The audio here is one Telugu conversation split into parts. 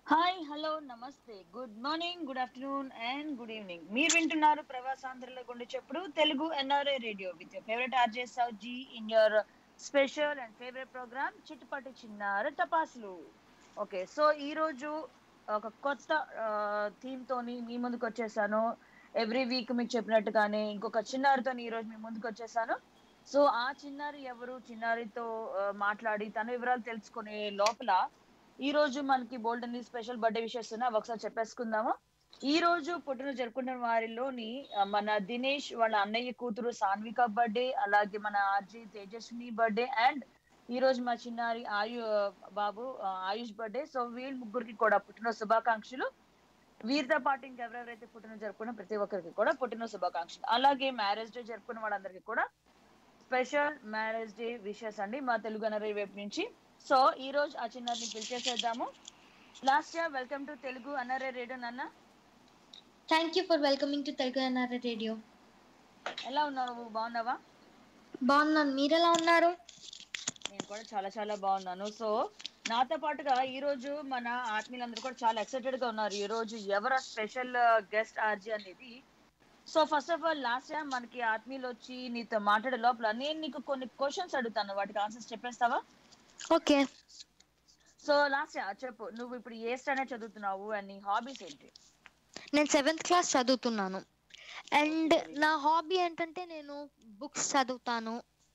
హాయ్ హలో నమస్తే good morning good afternoon and good evening మీరు వింటున్నారు ప్రవాసాంధ్రలో గుండె చెప్పుడు Telugu NRA radio with favourite RJ Sowji in your special and favourite programme చిట్టుపట్టి చిన్నార టపాసులు ఓకే సో ఈ రోజు ఒక కొత్త థీమ్ తోని మీ ముందుకు వచ్చేసాను ఎవ్రీ వీక్ మీకు చెప్పినట్టుగానే ఇంకొక చిన్నారితో ఈ రోజు మీ ముందుకు వచ్చేసాను సో ఆ చిన్నారి ఎవరు చిన్నారితో ఆ, మాట్లాడి తన వివరాలు తెలుసుకునే లోపల ఈ రోజు మనకి బోల్డ్ అని స్పెషల్ బర్త్డే విషెస్ ఉన్నాయి అవి ఒకసారి చెప్పేసుకుందాము ఈ రోజు పుట్టినరోజు జరుపుకుంటున్న వారిలోని ఆ, మన దినేష్ వాళ్ళ అన్నయ్య కూతురు సాన్విక బర్త్డే అలాగే మన ఆర్జీ తేజస్విని బర్త్డే అండ్ ఈ రోజు మా చిన్నారి ఆయు బాబు ఆ, ఆయుష్ బర్త్డే సో వీళ్ళ ముగ్గురికి కూడా పుట్టినరోజు శుభాకాంక్షలు వీరితో పాటు ఇంకెవరెవరైతే పుట్టినరోజు జరుపుకున్న ప్రతి ఒక్కరికి కూడా పుట్టినరోజు శుభాకాంక్షలు అలాగే మ్యారేజ్ డే జరుపుకున్న వాళ్ళందరికీ కూడా స్పెషల్ మ్యారేజ్ డే విషెస్ అండి మా తెలుగు అనరీ వైపు నుంచి సో ఈ రోజు ఆ చిన్నారిని పిలిచేసేద్దాము last year welcome to Telugu అనరే రేడియో నాన్న thank you for welcoming to Telugu NRA radio ఎలా ఉన్నావు బాగున్నావా బాగున్నాను మీరు ఎలా ఉన్నారు నేను కూడా చాలా చాలా బాగున్నాను సో నాతో పాటుగా ఈ రోజు మన ఆత్మీయులందరూ కూడా చాలా ఎక్సైటెడ్ గా ఉన్నారు ఈ రోజు ఎవరు స్పెషల్ గెస్ట్ ఆర్జీ అనేది so first of all last time మనకి ఆత్మీయులు వచ్చి నీతో మాట్లాడే లోపల నేను నీకు కొన్ని క్వశ్చన్స్ అడుగుతాను వాటికి ఆన్సర్స్ చెప్పేస్తావా ఓకే సో లాస్ట్ చెప్పు నువ్వు ఇప్పుడు ఏ స్టాండర్డ్ చదువుతున్నావు అండ్ నీ హాబీస్ ఏంటి నేను సెవెంత్ క్లాస్ చదువుతున్నాను అండ్ నా హాబీ ఏంటంటే నేను బుక్స్ చదువుతాను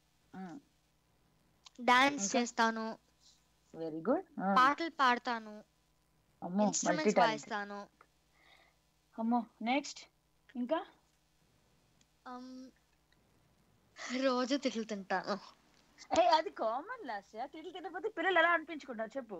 డాన్స్ ఇంకా? చేస్తాను వెరీ గుడ్ పాటలు పాడతాను అమ్మో మల్టీ ఇన్స్ట్రుమెంట్స్ వాయిస్తాను అమ్మో నెక్స్ట్ ఇంకా Um, రోజు తిట్లు తింటాను ఏ అది కామన్ లాస్ట్ తిట్లు తినకపోతే పిల్లలు ఎలా అనిపించుకుంటారు చెప్పు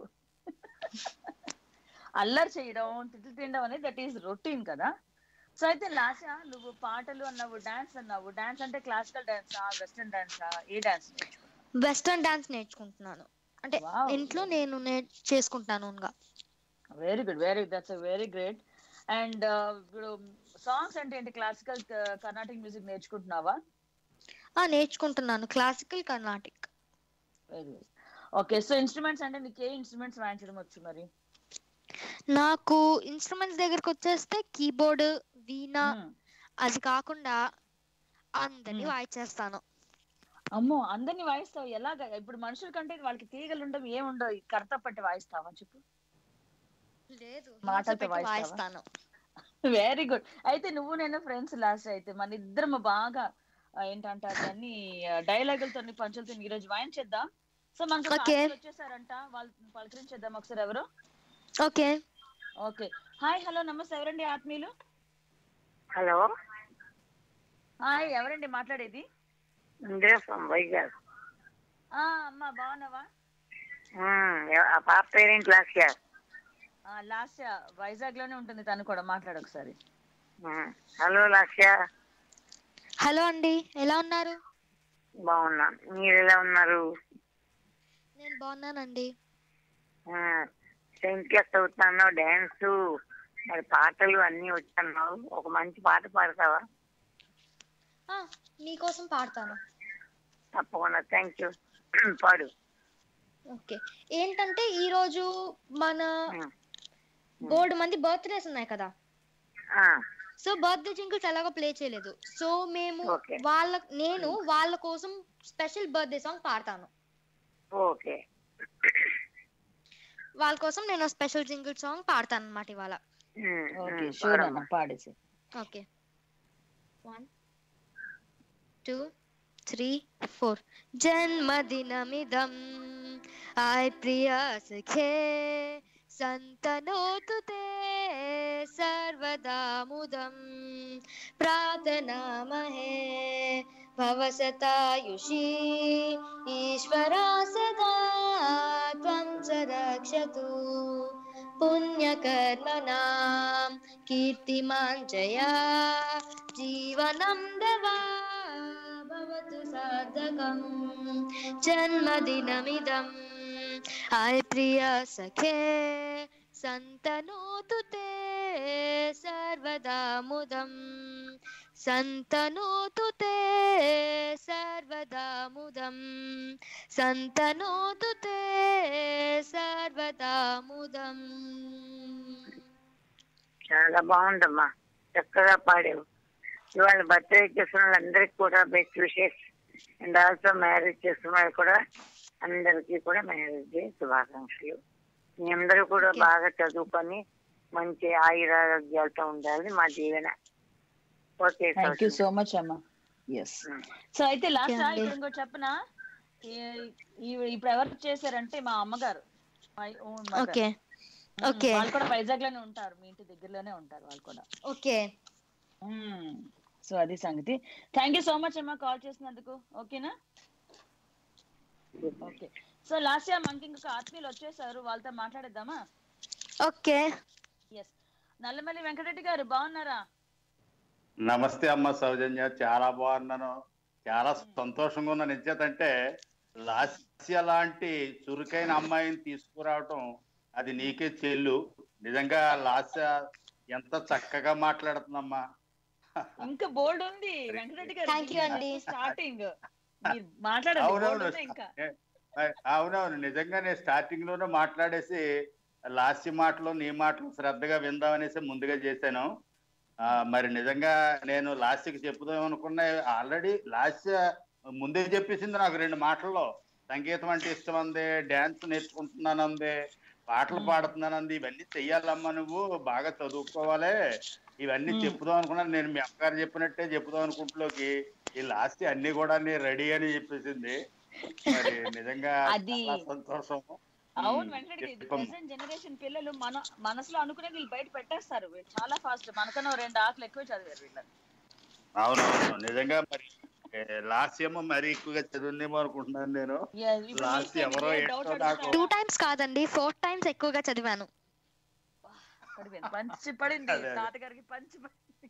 అల్లరి చేయడం తిట్లు తినడం అనేది దట్ ఈస్ రొటీన్ కదా సో అయితే లాస్ట్ నువ్వు పాటలు అన్నావు డాన్స్ అన్నావు డాన్స్ అంటే క్లాసికల్ డాన్సా వెస్టర్న్ డాన్సా ఏ డాన్స్ వెస్టర్న్ డాన్స్ నేర్చుకుంటున్నాను అంటే Wow. ఇంట్లో నేను నే చేసుకుంటాను ఓన్గా very good very that's very great and ఇప్పుడు సాంగ్స్ అంటే ఏంటి క్లాసికల్ కర్ణాటక మ్యూజిక్ నేర్చుకుంటున్నావా ఆ, నేర్చుకుంటున్నాను classical Carnatic very good okay so instruments అంటే నీకు ఏ ఇన్స్ట్రుమెంట్స్ వాయించడం వచ్చు మరి నాకు ఇన్స్ట్రుమెంట్స్ దగ్గరకు వచ్చేస్తే కీబోర్డ్ వీణా Hmm. అది కాకుండా అందరినీ Hmm. వాయిచేస్తాను అమ్మో అందరిని వాయిస్తావు ఎలాగ ఇప్పుడు మనుషుల కంటే వాళ్ళకి తీగలు ఉండవు ఏముండవు కర్త పట్టి వాయిస్తావా చెప్పు లేదు మాటలతో పెట్టి వాయిస్తావా? వాయిస్తాను వెరీ గుడ్ అయితే నువ్వు నేను ఫ్రెండ్స్ లాస్ట్ అయితే మన ఇద్దరం బాగా ఆ, ఏంటంటారు దాన్ని డైలాగులతో పంచులతో ఈ రోజు వాయించేద్దాం సో మనకు ఒక Okay. ఆత్మీయులు వచ్చేసారంట వాళ్ళు పలకరించేద్దాం ఒకసారి ఎవరు ఓకే ఓకే హాయ్ హలో నమస్తే ఎవరండి ఆత్మీయులు హలో హాయ్ ఎవరండి మాట్లాడేది ఇందిరా ఫ్రమ్ వైజాగ్ ఆ అమ్మా బాగున్నావా ఆ పాప పేరెంట్ క్లాస్ గా లాస్ట్ వైజాగ్ లోనే ఉంటుంది తను కూడా మాట్లాడు ఒకసారి హలో లాస్య హలో అండి ఎలా ఉన్నారు బాగున్నాను మీరు ఎలా ఉన్నారు నేను బాగున్నానండి టెన్త్ క్లాస్ చదువుతున్నాను డాన్స్ మరి పాటలు అన్ని వచ్చన్నావు ఒక మంచి పాట పాడతావా ఆ, మీకోసం పాడతాను తప్పకుండా థ్యాంక్ యూ పాడు ఓకే ఏంటంటే ఈ రోజు మన ఉమ్. బోర్డు మంది బర్త్డేస్ ఉన్నాయి కదా ఆ, సో బర్త్డే జింగిల్స్ ఎలాగో ప్లే చేయలేదు సో మేము Okay. వాళ్ళ నేను వాళ్ళ కోసం స్పెషల్ బర్త్డే సాంగ్ పాడతాను ఓకే వాళ్ళ కోసం నేను స్పెషల్ జింగిల్ సాంగ్ పాడతాను అనమాట ఇవాళ ఉమ్, ఓకే ఉమ్, షూర్ పాడమ్మా. అన్న పాడేసి okay one two three four జన్మదినమిదం ఆయ్ ప్రియా సఖే సంతనోతు తే సర్వదా ముదం ప్రార్థనామహే భవసతాయుషీ ఈశ్వరా సదా త్వం చ రక్షతు పుణ్యకర్మణాం కీర్తిమాన్ జయా జీవనం దవా భవతు సార్థకం జన్మదినమిదం ఆయ్ ప్రియ సఖే సంతనోతు తే సర్వదా ముదం సంతనోతు తే సర్వదా ముదం సంతనోతు తే సర్వదా ముదం చాలా బాగుందమ్మా చక్కగా పాడావు ఇవాళ బర్త్డే చేస్తున్న వాళ్ళందరికీ కూడా best wishes and also marriage చేస్తున్న వాళ్ళు కూడా అందరికీ కూడా మ్యారేజ్ డే శుభాకాంక్షలు మీ అందరూ కూడా Okay. బాగా చదువుకొని మంచి ఆయురారోగ్యాలతో ఉండాలి మా దీవెన okay thank you so much అమ్మా ఎస్ సో అయితే లాస్ట్ Okay అండి. ఇప్పుడు ఇంకోటి చెప్పనా ఈ- ఈ- ఇప్పుడు ఎవరు చేశారంటే మా అమ్మగారు my own mother. Okay hmm. Okay. వాళ్ళు కూడా వైజాగ్ లోనే ఉంటారు మీ ఇంటి దగ్గరలోనే ఉంటారు వాళ్ళు కూడా ఓకే సో అది సంగతి థ్యాంక్ యూ సో మచ్ అమ్మా కాల్ చేసినందుకు ఓకేనా ఓకే సో లాస్ట్ ఇయర్ మనకి ఇంకొక ఆత్మీయులు వచ్చేసారు వాళ్ళతో మాట్లాడేద్దామా ఓకే ఎస్ నల్లమల్లి వెంకటరెడ్డి గారు బాగున్నారా నమస్తే అమ్మ సౌజన్య చాలా బాగున్నాను చాలా సంతోషంగా ఉన్నాను ఎంచేతంటే లాస్య లాంటి చురుకైన అమ్మాయిని తీసుకురావటం అది నీకే చెల్లు నిజంగా లాస్య ఎంత చక్కగా మాట్లాడుతుందమ్మా ఇంకా బోల్డ్ ఉంది వెంకటరెడ్డి గారు Thank you అండి. స్టార్టింగ్ మీరు మాట్లాడండి bold అవునవును ఉంది ఇంకా అవునవును నిజంగా నేను స్టార్టింగ్ లోనే మాట్లాడేసి లాస్య మాటలు నీ మాటలు శ్రద్ధగా విందామనేసి ముందుగా చేశాను ఆ, మరి నిజంగా నేను లాస్యకి చెప్పుదాం అనుకున్నా ఆల్రెడీ లాస్య ముందే చెప్పేసింది నాకు రెండు మాటల్లో సంగీతం అంటే ఇష్టం అంది డాన్స్ నేర్చుకుంటున్నానంది పాటలు మ్మ్. పాడుతున్నానంది ఇవన్నీ చెయ్యాలమ్మా నువ్వు బాగా చదువుకోవాలి ఇవన్నీ మ్మ్. చెప్పుదాం అనుకున్నాను నేను మీ అమ్మగారు చెప్పినట్టే చెప్పుదాం అనుకుంటులోకి ఈ లాస్ట్ అన్ని కూడా రెడీ అని చెప్పేసింది మరి నిజంగా అది- చాలా సంతోషం అవును మ్మ్. వెంకటరెడ్డి చెప్పమ్మా. ప్రెసెంట్ జనరేషన్ పిల్లలు మన మనసులో అనుకునేది వీళ్ళు బయట పెట్టేస్తారు వీళ్ళు చాలా ఫాస్ట్ మనకన్నా ఓ రెండు ఆకులు ఎక్కువ చదివారు వీళ్ళు అవునవును నిజంగా మరి లాస్ట్ ఏమో మరి ఎక్కువగా చదివిందేమో అనుకుంటున్నాను నేను Yeah, ఇప్పుడు Last మీకు ఎవరో ఏ ఏంటో doubt నాకు- అడుగుతారా? టూ టైమ్స్ కాదండి ఫోర్ టైమ్స్ ఎక్కువగా చదివాను పడిపోయింది. పంచి పడింది అదే, అదే. తాతగారికి పంచి పడింది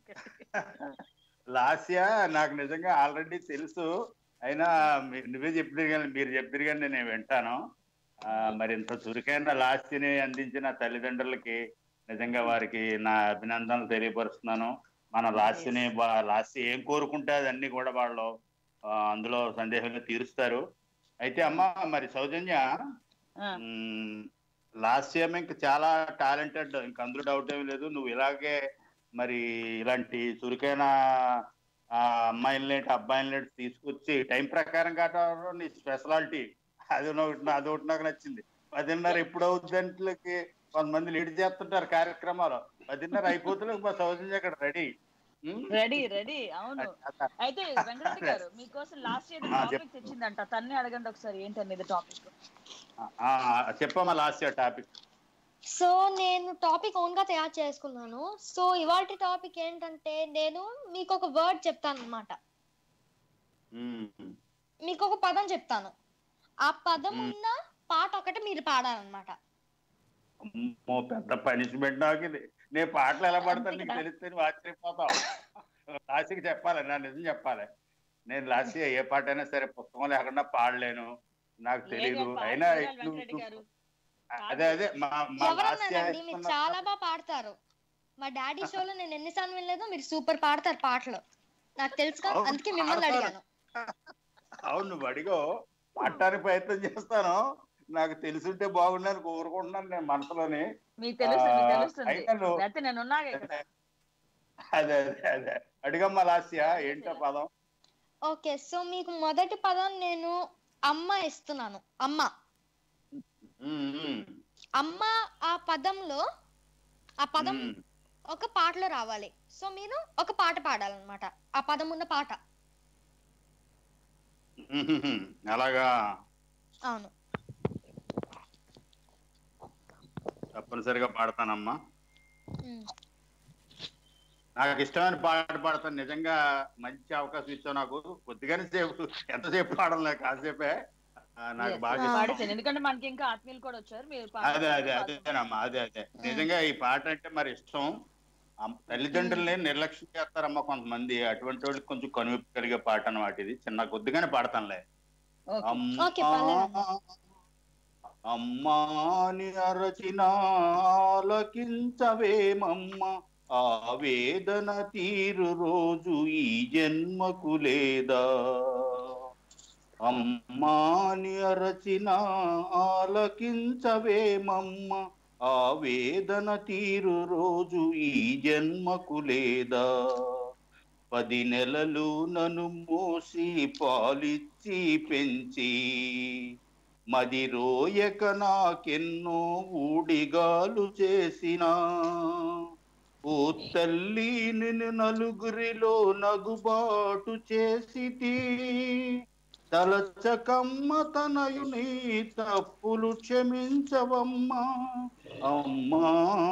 లాస్య నాకు నిజంగా ఆల్రెడీ తెలుసు అయినా మీ- నువ్వే చెప్పిరు కానీ మీరు చెప్పిరు కానీ నేను వింటాను ఆ, మరి ఇంత చురుకైన లాస్యని అందించిన తల్లిదండ్రులకి నిజంగా వారికి నా అభినందనలు తెలియపరుస్తున్నాను మన లాస్యని బా- లాస్య ఏం కోరుకుంటే అదన్నీ కూడా వాళ్ళు ఆ, అందులో సందేహంగా తీరుస్తారు అయితే అమ్మ మరి సౌజన్య ఆ, లాస్ట్ ఇయర్ ఇంక చాలా టాలెంటెడ్ ఇంక అందులో డౌట్ ఏమీ లేదు నువ్వు ఇలాగే మరి ఇలాంటి చురుకైన ఆ, అమ్మాయిలని అబ్బాయిలని తీసుకొచ్చి టైం ప్రకారం కావడం నీ స్పెషాలిటీ అది ఒకటి అది ఒకటి నాకు నచ్చింది పదిన్నర ఎప్పుడు అవుతుందంట్లకి కొంతమంది లీడ్ చేస్తుంటారు కార్యక్రమాలు పదిన్నర అయిపోతుంది మా సౌజన్య అక్కడ రెడీ రెడీ రెడీ అవును అయితే వెంకటరెడ్డి గారు మీకోసం లాస్ట్ ఇయర్ ఆ, చెప్పు. టాపిక్ తెచ్చిందంట తన్నే అడగండి ఒకసారి ఏంటనేది టాపిక్ చెప్పమ్మా లాస్ట్ ఇయర్ టాపిక్ సో నేను టాపిక్ ఓన్ గా తయారు చేసుకున్నాను సో ఇవాళ టాపిక్ ఏంటంటే నేను మీకు ఒక వర్డ్ చెప్తాను అనమాట మీకు ఒక పదం చెప్తాను ఆ పదం మ్మ్. ఉన్న పాట ఒకటి మీరు పాడాలన్నమాట అమ్మో పెద్ద పనిష్మెంట్ నాకు ఇది నేను పాటలు ఎలా పడతాను నీకు తెలిస్తే నువ్వు ఆశ్చర్యపోతావు లాస్ట్కి చెప్పాలి నా నిజం చెప్పాలి నేను లాస్ట్ ఏ పాట అయినా సరే పుస్తకం లేకుండా పాడలేను నాకు తెలియదు అయినా వెంకటరెడ్డి నువ్వు- గారు అదే అదే మా మా లాస్ట్ ఎవరన్నానండి మీరు చాలా బాగా పాడతారు మా డాడీ షోలో నేను ఎన్నిసార్లు వినలేదు మీరు సూపర్ పాడతారు పాటలు నాకు తెలుసు కదా అవును, అందుకే మిమ్మల్ని పాడతారు. అడిగాను అవును నువ్వు అడిగో పాడటానికి ప్రయత్నం చేస్తాను నాకు తెలుసుంటే బాగుండని కోరుకుంటున్నాను నేను మనసులోని మీకు తెలుస్తుంది మీకు ఆ, తెలుస్తుంది అయితే నువ్వు- లేకపోతే నేను ఉన్నాగా ఇక్కడ అదే అదే అదే అడిగమ్మా లాస్య ఏంటో పదం ఓకే సో మీకు మొదటి పదం నేను అమ్మ ఇస్తున్నాను అమ్మ ఉమ్, ఉమ్, అమ్మ ఆ పదంలో ఆ పదం ఉమ్. ఒక పాటలో రావాలి సో మీరు ఒక పాట పాడాలన్నమాట ఆ పదం ఉన్న పాట ఉహుహు, అలాగా అవును తప్పనిసరిగా పాడతానమ్మా ఉమ్. నాకు ఇష్టమైన పాట పాడతాను నిజంగా మంచి అవకాశం ఇచ్చావు నాకు కొద్దిగానే సేపు ఎంతసేపు పాడలే కాసేపే ఆ, నాకు Yes, బాగా ఆ. ఇష్టం. పాడేసాను ఎందుకంటే మనకి ఇంకా ఆత్మీయులు కూడా వచ్చారు మీరు అదే అదే అదేనమ్మా అదే అదే నిజంగా ఈ పాట అంటే మరి ఇష్టం అమ్- తల్లిదండ్రుల్ని నిర్లక్ష్యం చేస్తారమ్మా కొంతమంది అటువంటి వాళ్ళకి కొంచెం కనువిప్పు కలిగే పాట అన్నమాట ఇది చిన్న కొద్దిగానే పాడతానులే ఓకే ఓకే, పర్లేదమ్మా. అమ్మాని అరచిన ఆలకించవేమమ్మ ఆవేదన తీరు రోజు ఈ జన్మకు లేదా అమ్మాని అరచిన ఆలకించవేమమ్మ ఆ వేదన తీరు రోజు ఈ జన్మకు లేదా పది నెలలు నన్ను మోసి పాలిచ్చి పెంచి మది రోయక నాకెన్నో ఊడిగాలు చేసినా ఓ తల్లి నిన్ను నలుగురిలో నగుబాటు చేసితి తలచకమ్మ తనయుని తప్పులు క్షమించవమ్మా అమ్మా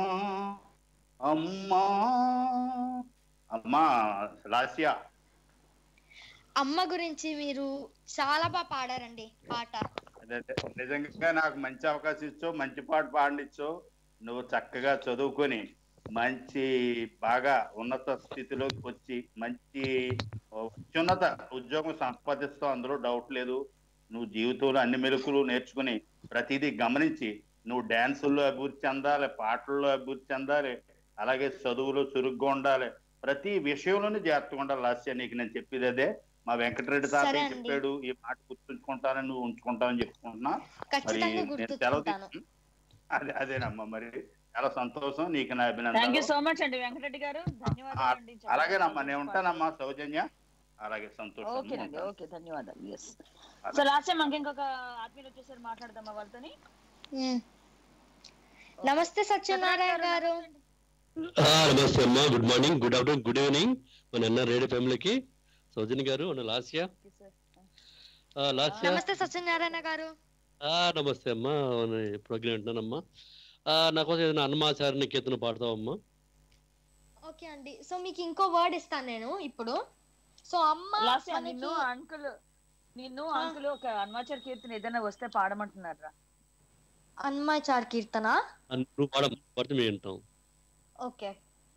అమ్మా అమ్మా లాస్యా అమ్మ గురించి మీరు చాలా బాగా పాడారండి పాట అదే అదే. నిజంగా నాకు మంచి అవకాశం ఇచ్చావు మంచి పాట పాడించావు నువ్వు చక్కగా చదువుకొని మంచి బాగా ఉన్నత స్థితిలోకి వచ్చి మంచి అత్యున్నత ఉద్యోగం సంపాదిస్తావు అందులో డౌట్ లేదు నువ్వు జీవితంలో అన్ని మెలకులు నేర్చుకుని ప్రతిదీ గమనించి నువ్వు డ్యాన్సుల్లో అభివృద్ధి చెందాలి పాటల్లో అభివృద్ధి చెందాలి అలాగే చదువులో చురుగ్గా ఉండాలి ప్రతి విషయంలోనూ జాగ్రత్తగా ఉండాలి లాస్య నీకు నేను చెప్పేది అదే మా వెంకటరెడ్డి సరే తాతయ్య అండి. చెప్పాడు ఈ మాట గుర్తుంచుకుంటానని నువ్వు ఉంచుకుంటానని చెప్పుకుంటున్నా మరి ఖచ్చితంగా నేను సెలవు గుర్తుంచుకుంటాను తీసుకు- అదే అదేనమ్మా మరి చాలా సంతోషం నీకు నా థ్యాంక్ యూ అభినందనలు సో మచ్ అండి వెంకటరెడ్డి గారు ధన్యవాదాలు అండి చాలా అలాగేనమ్మా నేను మంచి ఉంటానమ్మా సౌజన్య అలాగే సంతోషం ఓకేనండి ఓకే ధన్యవాదాలు ఎస్ సో లాస్ట్ టైం మనకి ఇంకొక ఆత్మీయులు వచ్చేసరి మాట్లాడదామా వాళ్ళతోని మ్మ్. నమస్తే సత్యనారాయణ గారు ఆ, నమస్తే అమ్మా good morning good afternoon good evening మన అన్న రేడియో ఫ్యామిలీకి సౌజన్య గారు మన లాస్య ఆ, లాస్య నమస్తే సత్యనారాయణ గారు ఆ, నమస్తే అమ్మా మన ప్రోగ్రామ్ వింటున్నానమ్మా ఆ, నా కోసం ఏదైనా అన్నమాచార్య కీర్తన పాడతావమ్మా ఓకే అండి సో మీకు ఇంకో వర్డ్ ఇస్తాను నేను ఇప్పుడు సో అమ్మ లాస్ట్ మనకి నిన్ను అంకుల్ నిన్ను ఆ. అంకుల్ ఒక హనుమాచార్ కీర్తన ఏదైనా వస్తే పాడమంటున్నారా అన్మాచార్ కీర్తన అన్- నువ్వు పాడమ్మా పాడితే మేము వింటాం ఓకే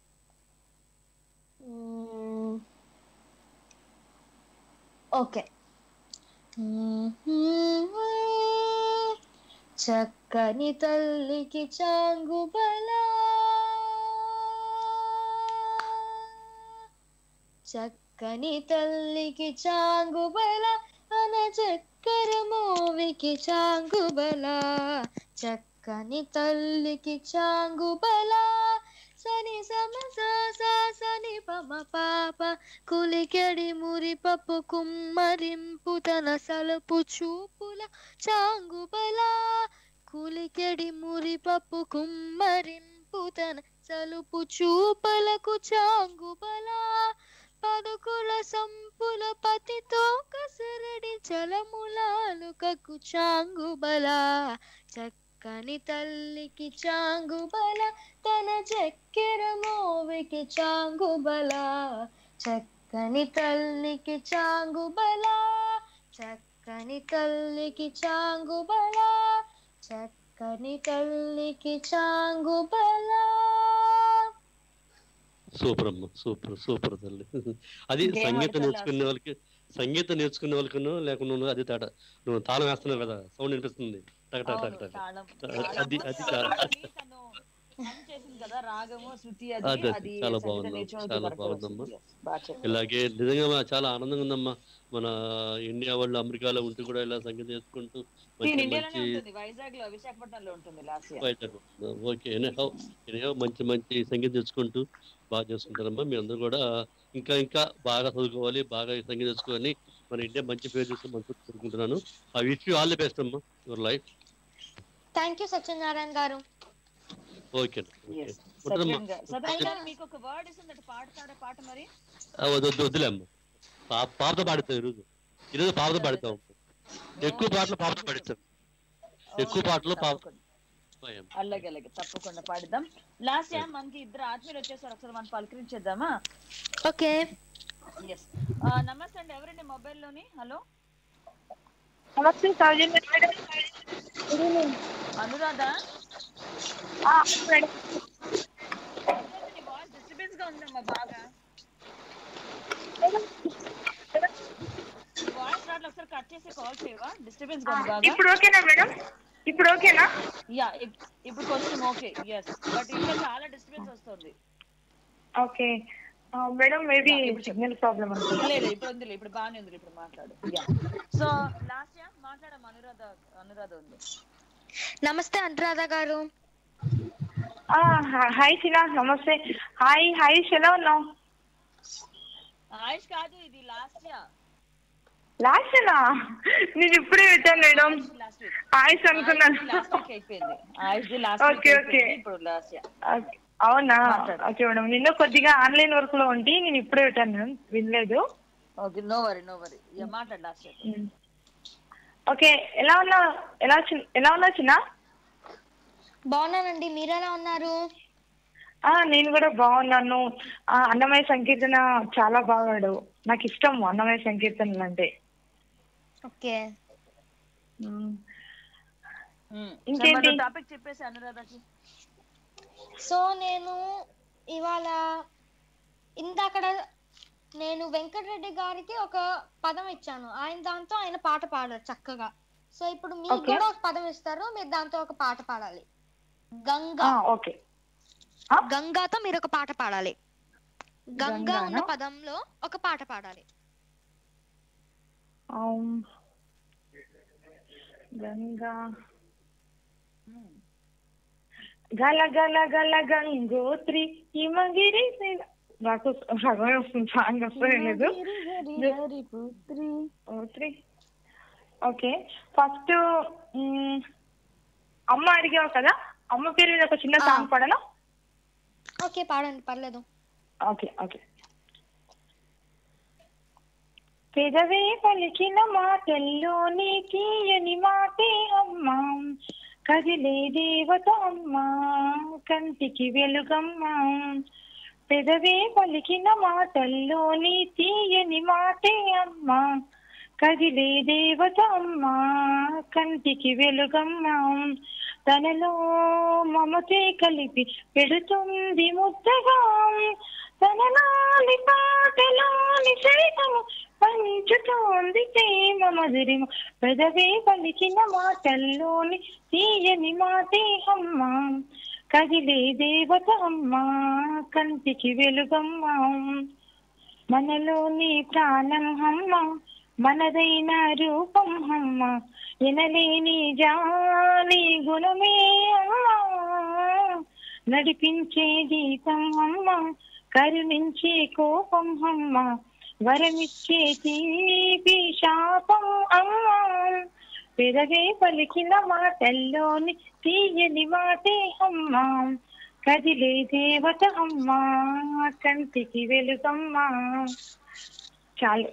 మ్మ్. ఓకే చక్కని తల్లికి చాంగుబల చక్కని తల్లికి చాంగుబల అన చక్కర మోవికి చాంగుబల చక్కని తల్లికి చాంగుబల సని సమ సా సా సని పమ పాప కులికెడి మురి పప్పు కుమ్మరింపు తన సలుపు చూపుల చాంగుబల కులికెడి మురి పప్పు కుమ్మరింపు తన సలుపు చూపలకు చాంగుబల పదుకుల సంపుల పతితో కసరడి చలములాలుకకు చాంగుబల చక్కని తల్లికి చాంగుబల తన చక్కెర మోవికి చాంగుబల చక్కని తల్లికి చాంగుబల చక్కని తల్లికి చాంగుబల చక్కని తల్లికి చాంగుబల సూపర్ అమ్మా సూపర్ సూపర్ తల్లి అది ఇంకేం సంగీతం అడగాలి నేర్చుకునే వాళ్ళకి సంగీతం నేర్చుకునే వాళ్ళకును లేకుండా నువ్వు అది తేడా నువ్వు తాళం వేస్తున్నావు కదా సౌండ్ వినిపిస్తుంది టక్ టక్ టక్ అవును, టక్ తాళం. అది తాళము, అది తాళం చాలా అని తను hum చేసింది కదా రాగము శృతి అదే, అది అదే, అది చాలా సంగీతం బాగుంది, నేర్చుకున్నది చాలా correct బాగుందమ్మా. వస్తుంది. Yes, బాగా చెప్పారు. ఇలాగే నిజంగా మా చాలా ఆనందంగా ఉందమ్మా మన ఇండియా వాళ్ళు అమెరికాలో ఉంటూ కూడా ఇలా సంగీతం నేర్చుకుంటూ దీని మంచి ఇండియాలోనే మంచి ఉంటుంది వైజాగ్ లో విశాఖపట్నంలో ఉంటుంది లాస్ట్ ఇయర్ బయట ఓకే ఎనీహౌ ఎనీహౌ మంచి మంచి సంగీతం తెచ్చుకుంటూ బాగా చేసుకుంటారమ్మా మీ అందరూ కూడా ఇంకా ఇంకా బాగా చదువుకోవాలి బాగా సంగీతం తెచ్చుకొని మన ఇండియా మంచి పేరు చేస్తూ మంచి కోరుకుంటున్నాను I wish you all the best అమ్మా your life thank you Satyanarayana గారు ఓకే Yes. ఉంటుందమ్మా సత్యం గారు సత్యం గారు మీకు ఒక వర్డ్ ఇస్తుంది పాడతారా పాట మరి వద్దు వద్దు వద్దులే అమ్మా పాప పాపతో పాడుతాం ఈరోజు ఈరోజు పాపతో పాడుతాం ఎక్కువ పాటలు పాపతో పాడిస్తాం ఎక్కువ పాటలు పాప తప్పకుండా. అలాగే అలాగే తప్పకుండా పాడిద్దాం లాస్ట్ ఇయర్ మనకి ఇద్దరు ఆత్మీయులు వచ్చేసారు ఒకసారి మనం పలకరించేద్దామా ఓకే ఎస్ నమస్తే అండి ఎవరండి మొబైల్ లోని హలో నమస్తే సౌజన్య మేడం అనురాధ ఆ, మేడం నీ వాయిస్ డిస్టర్బెన్స్ గా ఉందమ్మా బాగా నీ వాయిస్ రావట్లేదు ఒకసారి కట్ చేసి కాల్ చేయవా డిస్టర్బెన్స్ గా ఉంది బాగా ఇప్పుడు ఓకేనా మేడం ఇప్పుడు ఓకేనా యా ఇప్పుడు కొంచెం ఓకే ఎస్ బట్ ఇంకా చాలా డిస్టర్బెన్స్ వస్తుంది ఓకే ఆ, మేడం మేబీ Yeah, ఇప్పుడు చెప్పు. సిగ్నల్ ప్రాబ్లం అనుకుంటా లేదు ఇప్పుడు ఉంది ఇప్పుడు బాగానే ఉంది ఇప్పుడు మాట్లాడు యా సో లాస్ట్ ఇయర్ మాట్లాడమ్మా అనురాధ అనురాధ ఉంది నమస్తే అనురాధ గారు హాయ్ చిన్న నమస్తే హాయ్ హాయ్ ఎలా ఉన్నావు ఆయుష్ కాదు ఇది లాస్ట్ ఇయర్ లాస్ట్ నేను ఇప్పుడే పెట్టాను మేడం లాస్ట్ వీక్ ఆయుష్ అనుకున్నాను లాస్ట్ వీక్ అయిపోయింది Ayush last Okay, week okay. ఇప్పుడు లాస్ట్ ఇయర్ Okay. అవునా మాట్లాడు. ఓకే మేడం నిన్న కొద్దిగా ఆన్లైన్ వర్క్ లో ఉండి నేను ఇప్పుడే పెట్టాను మేడం వినలేదు okay no worry no worry ఇక మాట్లాడు లాస్ట్ ఇయర్ ఓకే ఎలా ఉన్నా ఎలా చిన్- ఎలా ఉన్నా చిన్న బాగున్నానండి మీరు ఎలా ఉన్నారు ఆ నేను కూడా బాగున్నాను ఆ, అన్నమయ్య సంకీర్తన చాలా బాగాడు నాకు ఇష్టం అన్నమయ్య సంకీర్తనలు అంటే ఓకే ఉమ్. ఇంకేంటి ఇంకేంటి? టాపిక్ చెప్పేసి అనురాధకి సో నేను ఇవాళ ఇందాకడ నేను వెంకటరెడ్డి గారికి ఒక పదం ఇచ్చాను ఆయన దాంతో ఆయన పాట పాడారు చక్కగా సో ఇప్పుడు మీకు Okay. కూడా ఒక పదం ఇస్తారు మీరు దాంతో ఒక పాట పాడాలి ఆ, గంగా ఓకే గంగాతో మీరు ఒక పాట పాడాలి గంగా ఉన్న గంగానా? పదంలో ఒక పాట పాడాలి ఆమ్. గంగా గల గల గల గంగోత్రి హిమగిరి శిల- నాకు సగమే వస్తుంది సాంగ్ వస్తుంది లేదు గోత్రి ఓకే ఫస్ట్ అమ్మ అడిగావు కదా అమ్మ పేరు మీద ఒక చిన్న ఆ. సాంగ్ పాడనా ఓకే పాడండి పర్లేదు ఓకే ఓకే పెదవే పలికిన మాటల్లో నీ తీయని మాటే అమ్మా కదిలే దేవత అమ్మా కంటికి వెలుగమ్మా పెదవే పలికిన మాటల్లో నీ తీయని మాటే అమ్మా కదిలే దేవత అమ్మా కంటికి వెలుగమ్మా తనలో మమతే కలిపి పెడుతుంది ముద్దగా తనలాలి పాటలోని సైతము పంచుతోంది ప్రేమ మధురిమ పెదవే పలికిన మాటల్లోని తీయని మాటే అమ్మా కదిలే దేవత అమ్మా కంటికి వెలుగమ్మా మనలోని ప్రాణం అమ్మ మనదైన రూపం అమ్మ ఎనలేని జాలి గుణమే అమ్మా నడిపించే గీతం అమ్మ కరుణించే కోపం అమ్మ వరమిచ్చే తీపి శాపం అమ్మ పెదవే పలికిన మాటల్లోని తీయని మాటే అమ్మ కదిలే దేవత అమ్మ కంటికి వెలుగమ్మా చాలు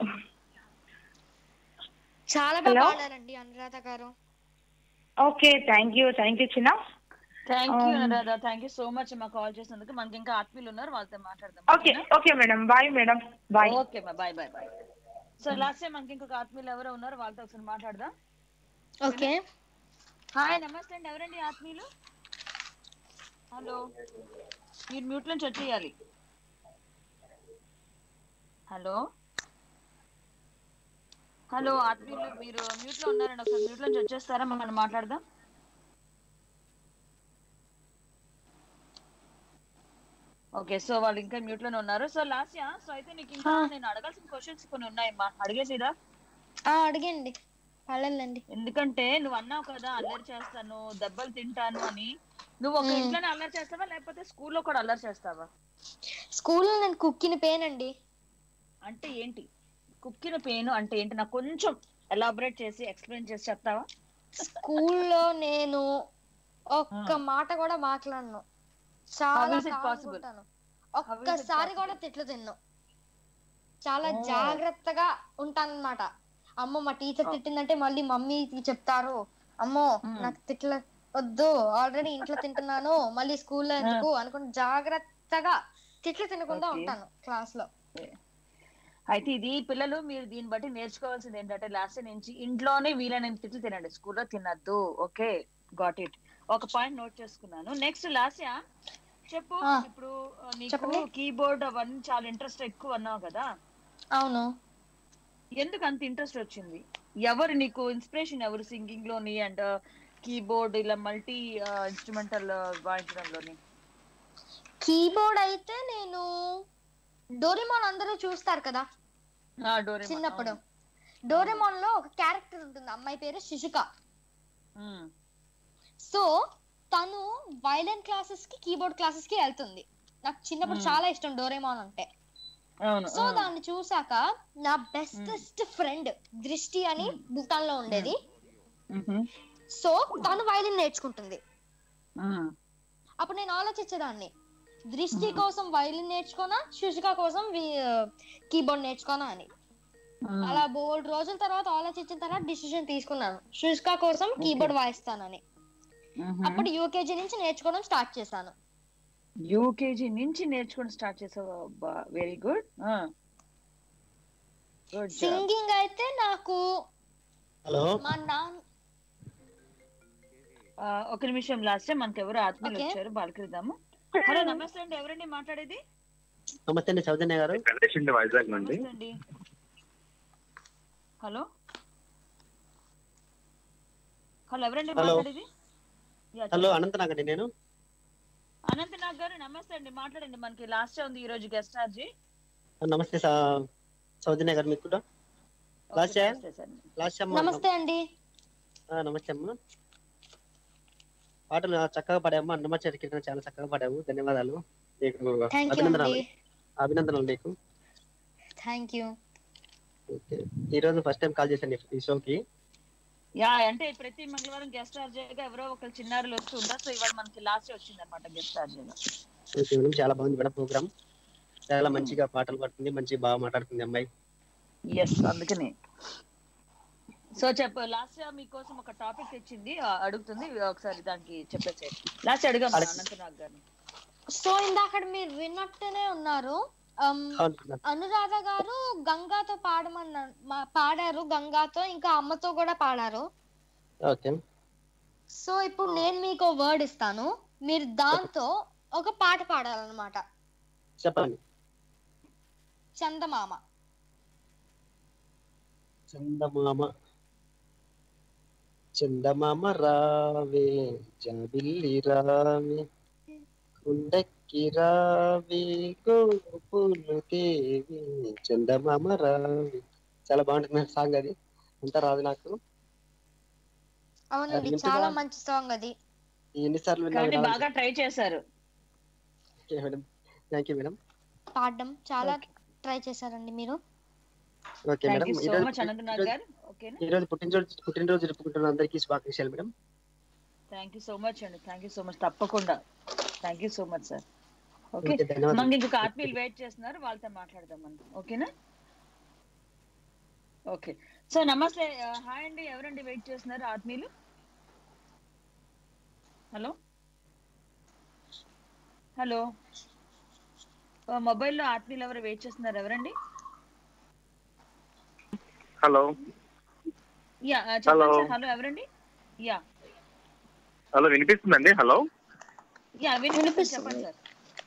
చాలా బాగా Hello? పాడారండి అనురాధ గారు okay thank you thank you చిన్న thank you Um, Anuradha thank you so much మా కాల్ చేసినందుకు మనకి ఇంకా ఆత్మీయులు ఉన్నారు వాళ్ళతో మాట్లాడదాం okay okay madam bye madam bye okay మా bye bye bye so last time మనకి ఇంకొక ఆత్మీయులు ఎవరో ఉన్నారు వాళ్ళతో ఒకసారి మాట్లాడదాం ఓకే హాయ్ నమస్తే అండి ఎవరండి ఆత్మీయులు హలో మీరు మ్యూట్ నుంచి వచ్చేయాలి హలో హలో ఆత్మీయులు మీరు మ్యూట్ లో ఉన్నారండి ఒకసారి మ్యూట్ నుంచి వచ్చేస్తారా మనం మాట్లాడదాం ఓకే సో వాళ్ళు ఇంకా మ్యూట్ లోనే ఉన్నారు సో లాస్ట్ యా సో అయితే నీకు ఇంకా నేను అడగాల్సిన క్వశ్చన్స్ కొన్ని ఉన్నాయమ్మా అడిగేసిదా ఆ అడిగండి పర్లేదండి ఎందుకంటే నువ్వు అన్నావు కదా అల్లరి చేస్తాను దెబ్బలు తింటాను అని నువ్వు ఒక మ్మ్. ఇంట్లోనే అల్లరి చేస్తావా లేకపోతే స్కూల్లో కూడా అల్లరి చేస్తావా స్కూల్లో నేను కుక్కిన పేన్ అండి అంటే ఏంటి కుక్కిన పెయిన్ అంటే ఏంటి నాకు కొంచెం ఎలాబరేట్ చేసి ఎక్స్ప్లెయిన్ చేసి చెప్తావా స్కూల్లో నేను ఒక్క ఆ. మాట కూడా మాట్లాడను How చాలా is it possible? కామ్గా ఉంటాను. How is it ఒక్కసారి కూడా possible? తిట్లు తిన్ను చాలా Oh. జాగ్రత్తగా ఉంటానన్నమాట అమ్మో మా టీచర్ Oh. తిట్టిందంటే మళ్ళీ మమ్మీకి చెప్తారు అమ్మో Hmm. నాకు తిట్ల వద్దు ఆల్రెడీ ఇంట్లో తింటున్నాను మళ్ళీ స్కూల్లో ఎందుకు అనుకుని జాగ్రత్తగా తిట్లు తినకుండా Okay. ఉంటాను క్లాస్ లో అయితే ఇది పిల్లలు మీరు దీన్ని బట్టి నేర్చుకోవాల్సింది ఏంటంటే లాస్ట్ నుంచి ఇంట్లోనే వీలైన తిట్లు తినండి స్కూల్లో తినద్దు ఓకే గాట్ ఇట్ ఒక పాయింట్ నోట్ చేసుకున్నాను నెక్స్ట్ లాస్ట్ చెప్పు ఆ. ఇప్పుడు ఆ, నీకు చెప్పండి. కీబోర్డ్ అవన్నీ చాలా ఇంట్రెస్ట్ ఎక్కువ అన్నావు కదా అవును ఎందుకు అంత ఇంట్రెస్ట్ వచ్చింది ఎవరు నీకు ఇన్స్పిరేషన్ ఎవరు సింగింగ్ లోని అండ్ కీబోర్డ్ ఇలా మల్టీ ఇన్స్ట్రుమెంటల్ వాయించడంలోని కీబోర్డ్ అయితే నేను డోరేమాన్ అందరూ చూస్తారు కదా ఆ, డోరేమాన్, చిన్నప్పుడు అవును. డోరేమాన్ లో ఒక క్యారెక్టర్ ఉంటుంది అమ్మాయి పేరు శిశుక ఉమ్, సో తను వైలెన్ క్లాసెస్ కి కీబోర్డ్ క్లాసెస్ కి వెళ్తుంది నాకు చిన్నప్పుడు Hmm. చాలా ఇష్టం డోరేమాన్ అంటే అవును సో ఆ. దాన్ని చూసాక నా బెస్టెస్ట్ ఫ్రెండ్ దృష్టి అని భూటాన్ లో ఉండేది మ్మ్. సో తను వైలిన్ నేర్చుకుంటుంది మ్మ్. అప్పుడు నేను ఆలోచించేదాన్ని దృష్టి Mhm. కోసం వైలిన్ నేర్చుకోనా శుషిక కోసం కీబోర్డ్ నేర్చుకోనా అని మ్మ్. అలా బోల్డ్ రోజుల తర్వాత ఆలోచించిన తర్వాత డిసిషన్ తీసుకున్నాను శుష్క కోసం కీబోర్డ్ వాయిస్తానని మ్మ్. అప్పుడు యూకేజీ నుంచి నేర్చుకోవడం స్టార్ట్ చేశాను యూకేజీ నుంచి నేర్చుకోవడం స్టార్ట్ చేసావు వెరీ గుడ్ గుడ్ సింగింగ్ అయితే నాకు హలో మా నాన్న ఒక నిమిషం లాస్ట్ మనకి ఎవరు ఆత్మీయులు Okay. వచ్చారు బాలకరిద్దాము హలో నమస్తే అండి ఎవరండి మాట్లాడేది నమస్తే అండి చౌదన్య గారు గణేష్ అండి వైజాగ్ నుండి నమస్తే అండి హలో హలో ఎవరండి Hello. మాట్లాడేది Yeah, హలో చెప్పండి. అనంతనాగ్ అండి నేను అనంతనాగ్ గారు నమస్తే అండి మాట్లాడండి మనకి లాస్ట్ ఉంది ఈ రోజు గెస్ట్ చార్జీ నమస్తే సా- సౌజన్య గారు మీకు కూడా Last year? లాస్ట్ అమ్మ నమస్తే అండి ఆ, నమస్తే అమ్మ పాటలు చక్కగా పాడాము అన్నమాచారి కింద చాలా చక్కగా పాడాము ధన్యవాదాలు నీకు థ్యాంక్ యూ అభినందనాలు అండి అభినందనలు నీకు థ్యాంక్ యూ ఓకే ఈ రోజు ఫస్ట్ టైం కాల్ చేశాను ఈ షోకి యా అంటే ప్రతి మంగళవారం గెస్ట్ చార్జీగా ఎవరో ఒకరు చిన్నారులు వస్తూ ఉంటారు సో ఇవాళ మనకి లాస్ట్ వచ్చింది అనమాట గెస్ట్ చార్జీగా ఓకే మేడం చాలా బాగుంది మేడం ప్రోగ్రామ్ చాలా మంచిగా పాటలు పాడుతుంది మంచిగా బాగా మాట్లాడుతుంది అమ్మాయి ఎస్ అందుకని సో చెప్పు లాస్ట్ మీకోసం ఒక టాపిక్ తెచ్చింది ఆ, అడుగుతుంది ఒకసారి దానికి చెప్పేసి లాస్ట్ అడిగాం అడగ- అనంతనాగ్ గారిని సో ఇందాక మీరు విన్నట్టునే ఉన్నారు Um, అవును మేడం. అనురాధ గారు గంగాతో పాడమన్న మా- పాడారు గంగాతో ఇంకా అమ్మతో కూడా పాడారు ఓకే సో ఇప్పుడు నేను మీకు వర్డ్ ఇస్తాను మీరు దాంతో ఒక పాట పాడాలన్నమాట చెప్పండి చందమామ చందమామ చందమామ రావే జాబిల్లి రావే కుండక్కి రావే గోపులు దేవి చందమామ రావే చాలా బాగుంటుంది సాంగ్ అది అంతా రాదు నాకు అవునండి అది వింటున్నా. చాలా మంచి సాంగ్ అది ఎన్నిసార్లు విన్నా కానీ వినాలి. బాగా ట్రై చేశారు okay madam thank you madam పాడడం చాలా ట్రై చేశారండి మీరు okay thank madam you so ఈరోజు- మచ్ అనంతనాగ్ ఈరోజు- గారు ఓకేనా ఈరోజు పుట్టినరోజు పుట్టినరోజు జరుపుకుంటున్న అందరికీ శుభాకాంక్షలు madam thank you so much అండి థ్యాంక్ యూ సో మచ్ తప్పకుండా thank you so much sir okay okay ధన్యవాదాలు మనకి ఇంకొక ఆత్మీయులు వెయిట్ చేస్తున్నారు వాళ్ళతో మాట్లాడదాం మనం ఓకేనా ఓకే సో నమస్తే హాయ్ అండి ఎవరండి వెయిట్ చేస్తున్నారు ఆత్మీయులు హలో హలో మొబైల్లో ఆత్మీయులు ఎవరు వెయిట్ చేస్తున్నారు ఎవరండి హలో యా Hello. చెప్పండి సార్ హలో ఎవరండి యా హలో వినిపిస్తుందండి హలో యా వినిపిస్తుంది చెప్పండి సార్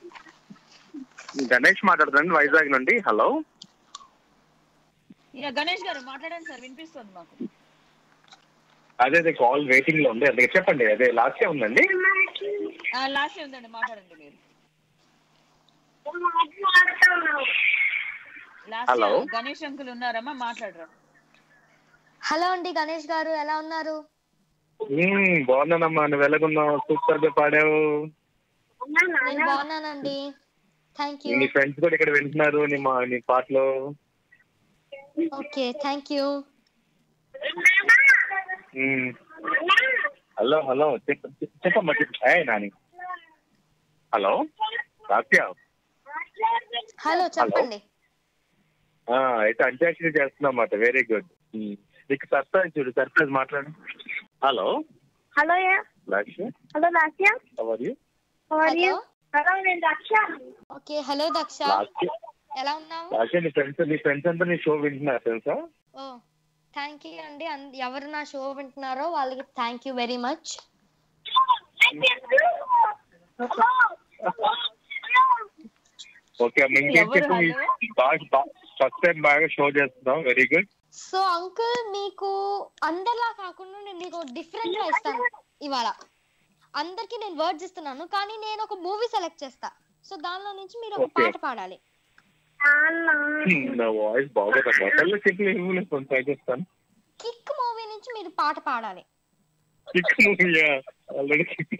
గణేష్ మాట్లాడుతున్నాను వైజాగ్ నుండి హలో యా గణేష్ గారు మాట్లాడండి సార్ వినిపిస్తుంది మాకు అదే అదే కాల్ వెయిటింగ్ లో ఉంది అదే చెప్పండి అదే లాస్ట్ ఉందండి లాస్ట్ ఉందండి మాట్లాడండి మీరు లాస్ట్ Hello. గణేష్ అంకుల్ ఉన్నారమ్మా మాట్లాడరా హలో అండి గణేష్ గారు ఎలా ఉన్నారు మ్మ్, బాగున్నానమ్మా నువ్వు ఎలాగున్నావు సూపర్ గా పాడావు నేను బాగున్నానండి థ్యాంక్ యూ నీ ఫ్రెండ్స్ కూడా ఇక్కడ వింటున్నారు నీ మా నీ పాటలు okay thank you hmm. Hello hello చెప్ప చెప్పమ్మా చెప్పు ఏ నాని హలో రాత్య హలో చెప్పండి ఆ, అయితే అంత్యాక్షరి చేస్తున్నాం అన్నమాట వెరీ గుడ్ నీకు సర్ప్రైజ్ చూడు సర్ప్రైజ్ మాట్లాడు hello hello Lakshmi hello Lasya how are you hello hello నేను Daksha okay hello Daksha last ఎలా ఉన్నావు లాస్ట్ నీ ఫ్రెండ్స్ నీ ఫ్రెండ్స్ అంతా నీ షో వింటున్నారు తెలుసా ఓ థ్యాంక్ యూ అండి అన్- ఎవరు నా షో వింటున్నారో వాళ్ళకి thank you very much okay అమ్మ ఇంకేం ఎవరు చెప్పు hello? బాగా ఫస్ట్ టైం బాగా షో చేస్తున్నాం వెరీ గుడ్ సో అంకుల్ మీకు అందరిలా కాకుండా నేను మీకు డిఫరెంట్ గా ఇస్తాను ఇవాళ అందరికి నేను వర్డ్స్ ఇస్తున్నాను కానీ నేను ఒక మూవీ సెలెక్ట్ చేస్తా సో దానిలో నుంచి మీరు ఒక Okay. పాట పాడాలి నా వాయిస్ బాగోదమ్మా కళ్ళు చెప్పి ఇవ్వలేదు కొంచెం ట్రై చేస్తాను కిక్ మూవీ నుంచి మీరు పాట పాడాలి కిక్ మూవీయా ఆల్రెడీ కిక్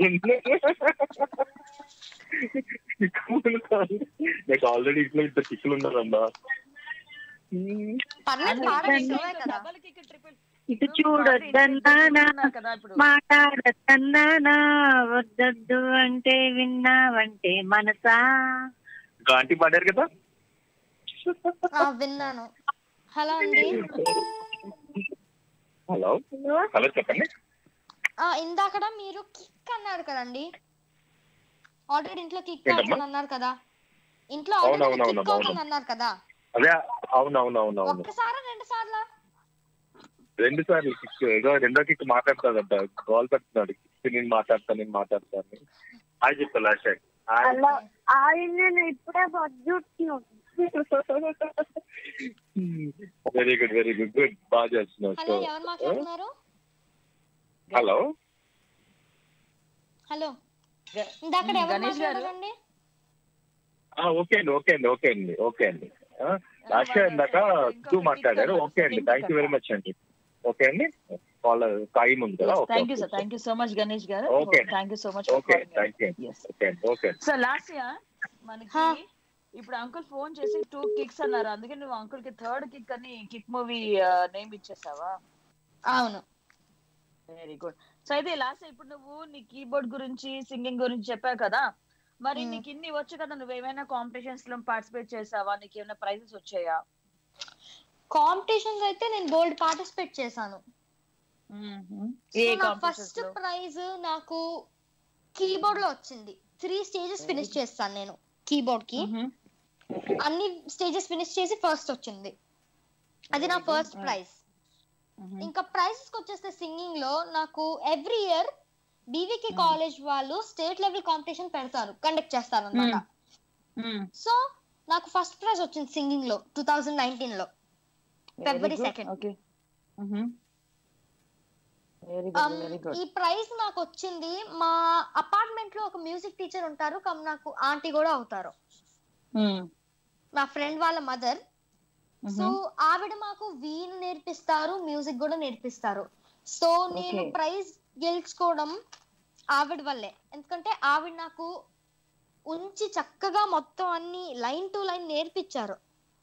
నాకు ఆల్రెడీ ఇంట్లో ఇద్దరు కిక్లు ఉన్నారమ్మా పర్లేదు పాడండి స్లోవే కదా డబల్ కిక్ ట్రిపుల్ ఇటు చూడొద్దన్నానా కదా ఇప్పుడు మాట్లాడద్దన్నానా వద్దొద్దు అంటే విన్నావంటే మనసా ఇంకా ఆంటీ పాడారు కదా ఆ, విన్నాను హలో అండి హలో హలో చెప్పండి ఆ, ఇందాకడ మీరు కిక్ అన్నారు కదండి ఆల్రెడీ ఇంట్లో కిక్ ఏంటమ్మా? అవుతుంది అన్నారు కదా ఇంట్లో అవును, ఆల్రెడీ అవును, కిక్ అవును, అవుతుంది అన్నారు కదా అదే అవునవునవునవును ఒక్కసారా రెండు సార్లా రెండు సార్లు కిక్ ఏదో రెండో కిక్ మాట్లాడతాడంట కాల్ పెడుతున్నాడు కిక్ నేను మాట్లాడతాను నేను మాట్లాడతాను హాయ్ చెప్తా లాస్ట్ అలా ఆయన నేను ఇప్పుడే వద్దు very good very good good బాగా చేస్తున్నావు హలో ఎవరు మాట్లాడుతున్నారు హలో హలో ఇందాకడ ఎవరు గణేష్ గారు. మాట్లాడారండి ఓకే అండి ఓకే అండి ఓకే అండి ఓకే అండి లాస్ట్ ఇందాక టూ మాట్లాడారు ఓకే అండి థ్యాంక్ యూ వెరీ మచ్ అండి ఓకే అండి కాల్ టైం ఉంది కదా okay thank you sir thank you so much Ganesh గారు Okay. Thank you so much okay thank you okay అండి ఓకే అండి సో లాస్ట్ ఇయర్ మనకి హా. ఇప్పుడు అంకుల్ ఫోన్ చేసి టూ కిక్స్ అన్నారు అందుకే నువ్వు అంకుల్ కి థర్డ్ కిక్ అని కిక్ మూవీ నేమ్ ఇచ్చేసావా అవును వెరీ గుడ్ సో అయితే లాస్ట్ ఇప్పుడు నువ్వు నీ కీబోర్డ్ గురించి సింగింగ్ గురించి చెప్పావు కదా మరి Hmm. నీకు ఇన్ని వచ్చు కదా నువ్వు ఏమైనా కాంపిటీషన్స్ లో పార్టిసిపేట్ చేసావా నీకు ఏమైనా ప్రైజెస్ వచ్చాయా కాంపిటీషన్స్ అయితే నేను గోల్డ్ పార్టిసిపేట్ చేశాను ఏ సో నా కాంపిటీషన్స్ ఫస్ట్ ప్రైజ్ నాకు కీబోర్డ్ లో వచ్చింది త్రీ స్టేజెస్ ఫినిష్ చేస్తాను నేను కీబోర్డ్ కి అన్ని స్టేజెస్ ఫినిష్ చేసి ఫస్ట్ వచ్చింది అది నా Very good. ఫస్ట్ ప్రైజ్ ఇంకా ప్రైజెస్ వచ్చేస్తే సింగింగ్ లో నాకు every year BVK Hmm. College వాళ్ళు స్టేట్ లెవెల్ కాంపిటీషన్ పెడతారు కండక్ట్ చేస్తారు అనమాట సో నాకు ఫస్ట్ ప్రైజ్ వచ్చింది సింగింగ్ లో టూ థౌజండ్ నైన్టీన్ లో February 2nd. Okay very Um, good very good ఈ ప్రైజ్ నాకు వచ్చింది మా అపార్ట్మెంట్ లో ఒక మ్యూజిక్ టీచర్ ఉంటారు కమ్ నాకు ఆంటీ కూడా అవుతారు నా ఫ్రెండ్ వాళ్ళ మదర్ సో ఆవిడ మాకు వీణ్ నేర్పిస్తారు మ్యూజిక్ కూడా నేర్పిస్తారు సో నేను Okay. ప్రైజ్ గెలుచుకోవడం ఆవిడ వల్లే ఎందుకంటే ఆవిడ నాకు ఉంచి చక్కగా మొత్తం అన్ని లైన్ టు లైన్ నేర్పించారు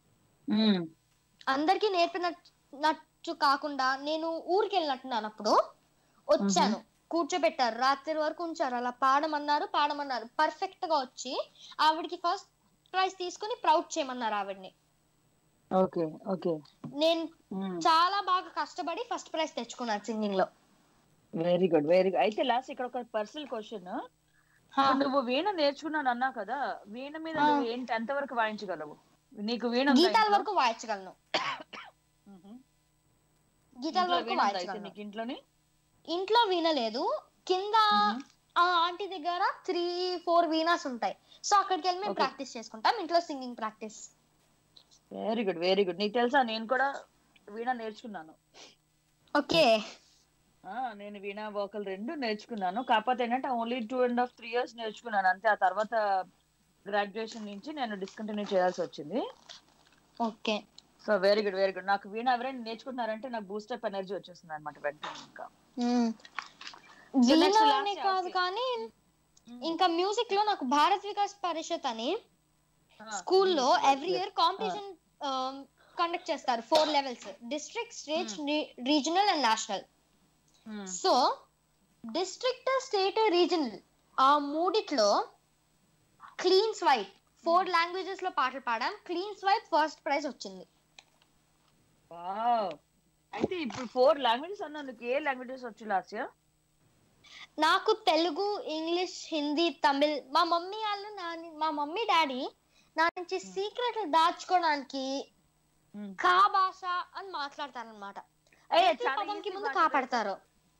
అందరికీ నేర్పినట్టు కాకుండా నేను ఊరికి వెళ్ళినట్టున్నాను అప్పుడు వచ్చాను కూర్చోబెట్టారు రాత్రి వరకు ఉంచారు అలా పాడమన్నారు పాడమన్నారు పర్ఫెక్ట్ గా వచ్చి ఆవిడకి ఫస్ట్ ప్రైజ్ తీసుకుని ప్రౌడ్ చేయమన్నారు ఆవిడని ఓకే ఓకే నేను చాలా బాగా కష్టపడి ఫస్ట్ ప్రైజ్ తెచ్చుకున్నాను సింగింగ్ లో వెరీ గుడ్ వెరీ గుడ్ అయితే లాస్ట్ ఇక్కడ ఒక పర్సనల్ క్వశ్చన్ నువ్వు వీణ నేర్చుకున్నాను అన్నా కదా వీణ మీద ఆ. నువ్వు ఏంటి ఎంత వరకు వాయించగలవు నీకు వీణ ఉందా గీతాల ఇంట్లో? వరకు వాయించగలను మ్మ్. గీతాల ఇంట్లో వరకు వీణ ఉందా అయితే వాయించగలను నీకు ఇంట్లోని ఇంట్లో వినలేదు కింద మ్మ్. ఆ ఆంటీ దగ్గర త్రీ ఫోర్ వీణాస్ ఉంటాయి సో అక్కడికి వెళ్ళి మేము Okay. ప్రాక్టీస్ చేసుకుంటాం ఇంట్లో singing practice very good very good నీకు తెలుసా నేను కూడా వీణ నేర్చుకున్నాను ఓకే ఆ, నేను వీణా వోకల్ రెండు నేర్చుకున్నాను కాకపోతే ఏంటంటే only two and half three years నేర్చుకున్నాను అంతే ఆ తర్వాత గ్రాడ్యుయేషన్ నుంచి నేను డిస్కంటిన్యూ చేయాల్సి వచ్చింది okay so very good very good నాకు వీణ ఎవరైనా నేర్చుకుంటున్నారంటే నాకు బూస్టప్ ఎనర్జీ వచ్చేస్తుంది అనమాట వెంటనే ఇంకా So next వీణ last అనే year, కాదు okay. కానీ ఇంకా మ్యూజిక్ లో నాకు భారత్ వికాస్ పరిషత్ అని ఆ, స్కూల్లో yes, every yes. Year competition conduct చేస్తారు four levels district state regional and national Hmm. So district state regional ఆ మూడిట్లో క్లీన్ స్వైప్ ఫోర్ లాంగ్వేజెస్ లో పాటలు పాడాం క్లీన్ స్వైప్ ఫస్ట్ ప్రైజ్ వచ్చింది Wow. అయితే ఇప్పుడు ఫోర్ లాంగ్వేజెస్ అన్నా నీకు ఏ లాంగ్వేజెస్ వచ్చు లాస్ట్ ఇయర్ నాకు తెలుగు ఇంగ్లీష్ హిందీ తమిళ్ మా మమ్మీ వాళ్ళు నా మా మమ్మీ డాడీ నా నుంచి సీక్రెట్ దాచుకోవడానికి కా భాష అని మాట్లాడతారనమాట పదంకి ముందు కా పెడతారు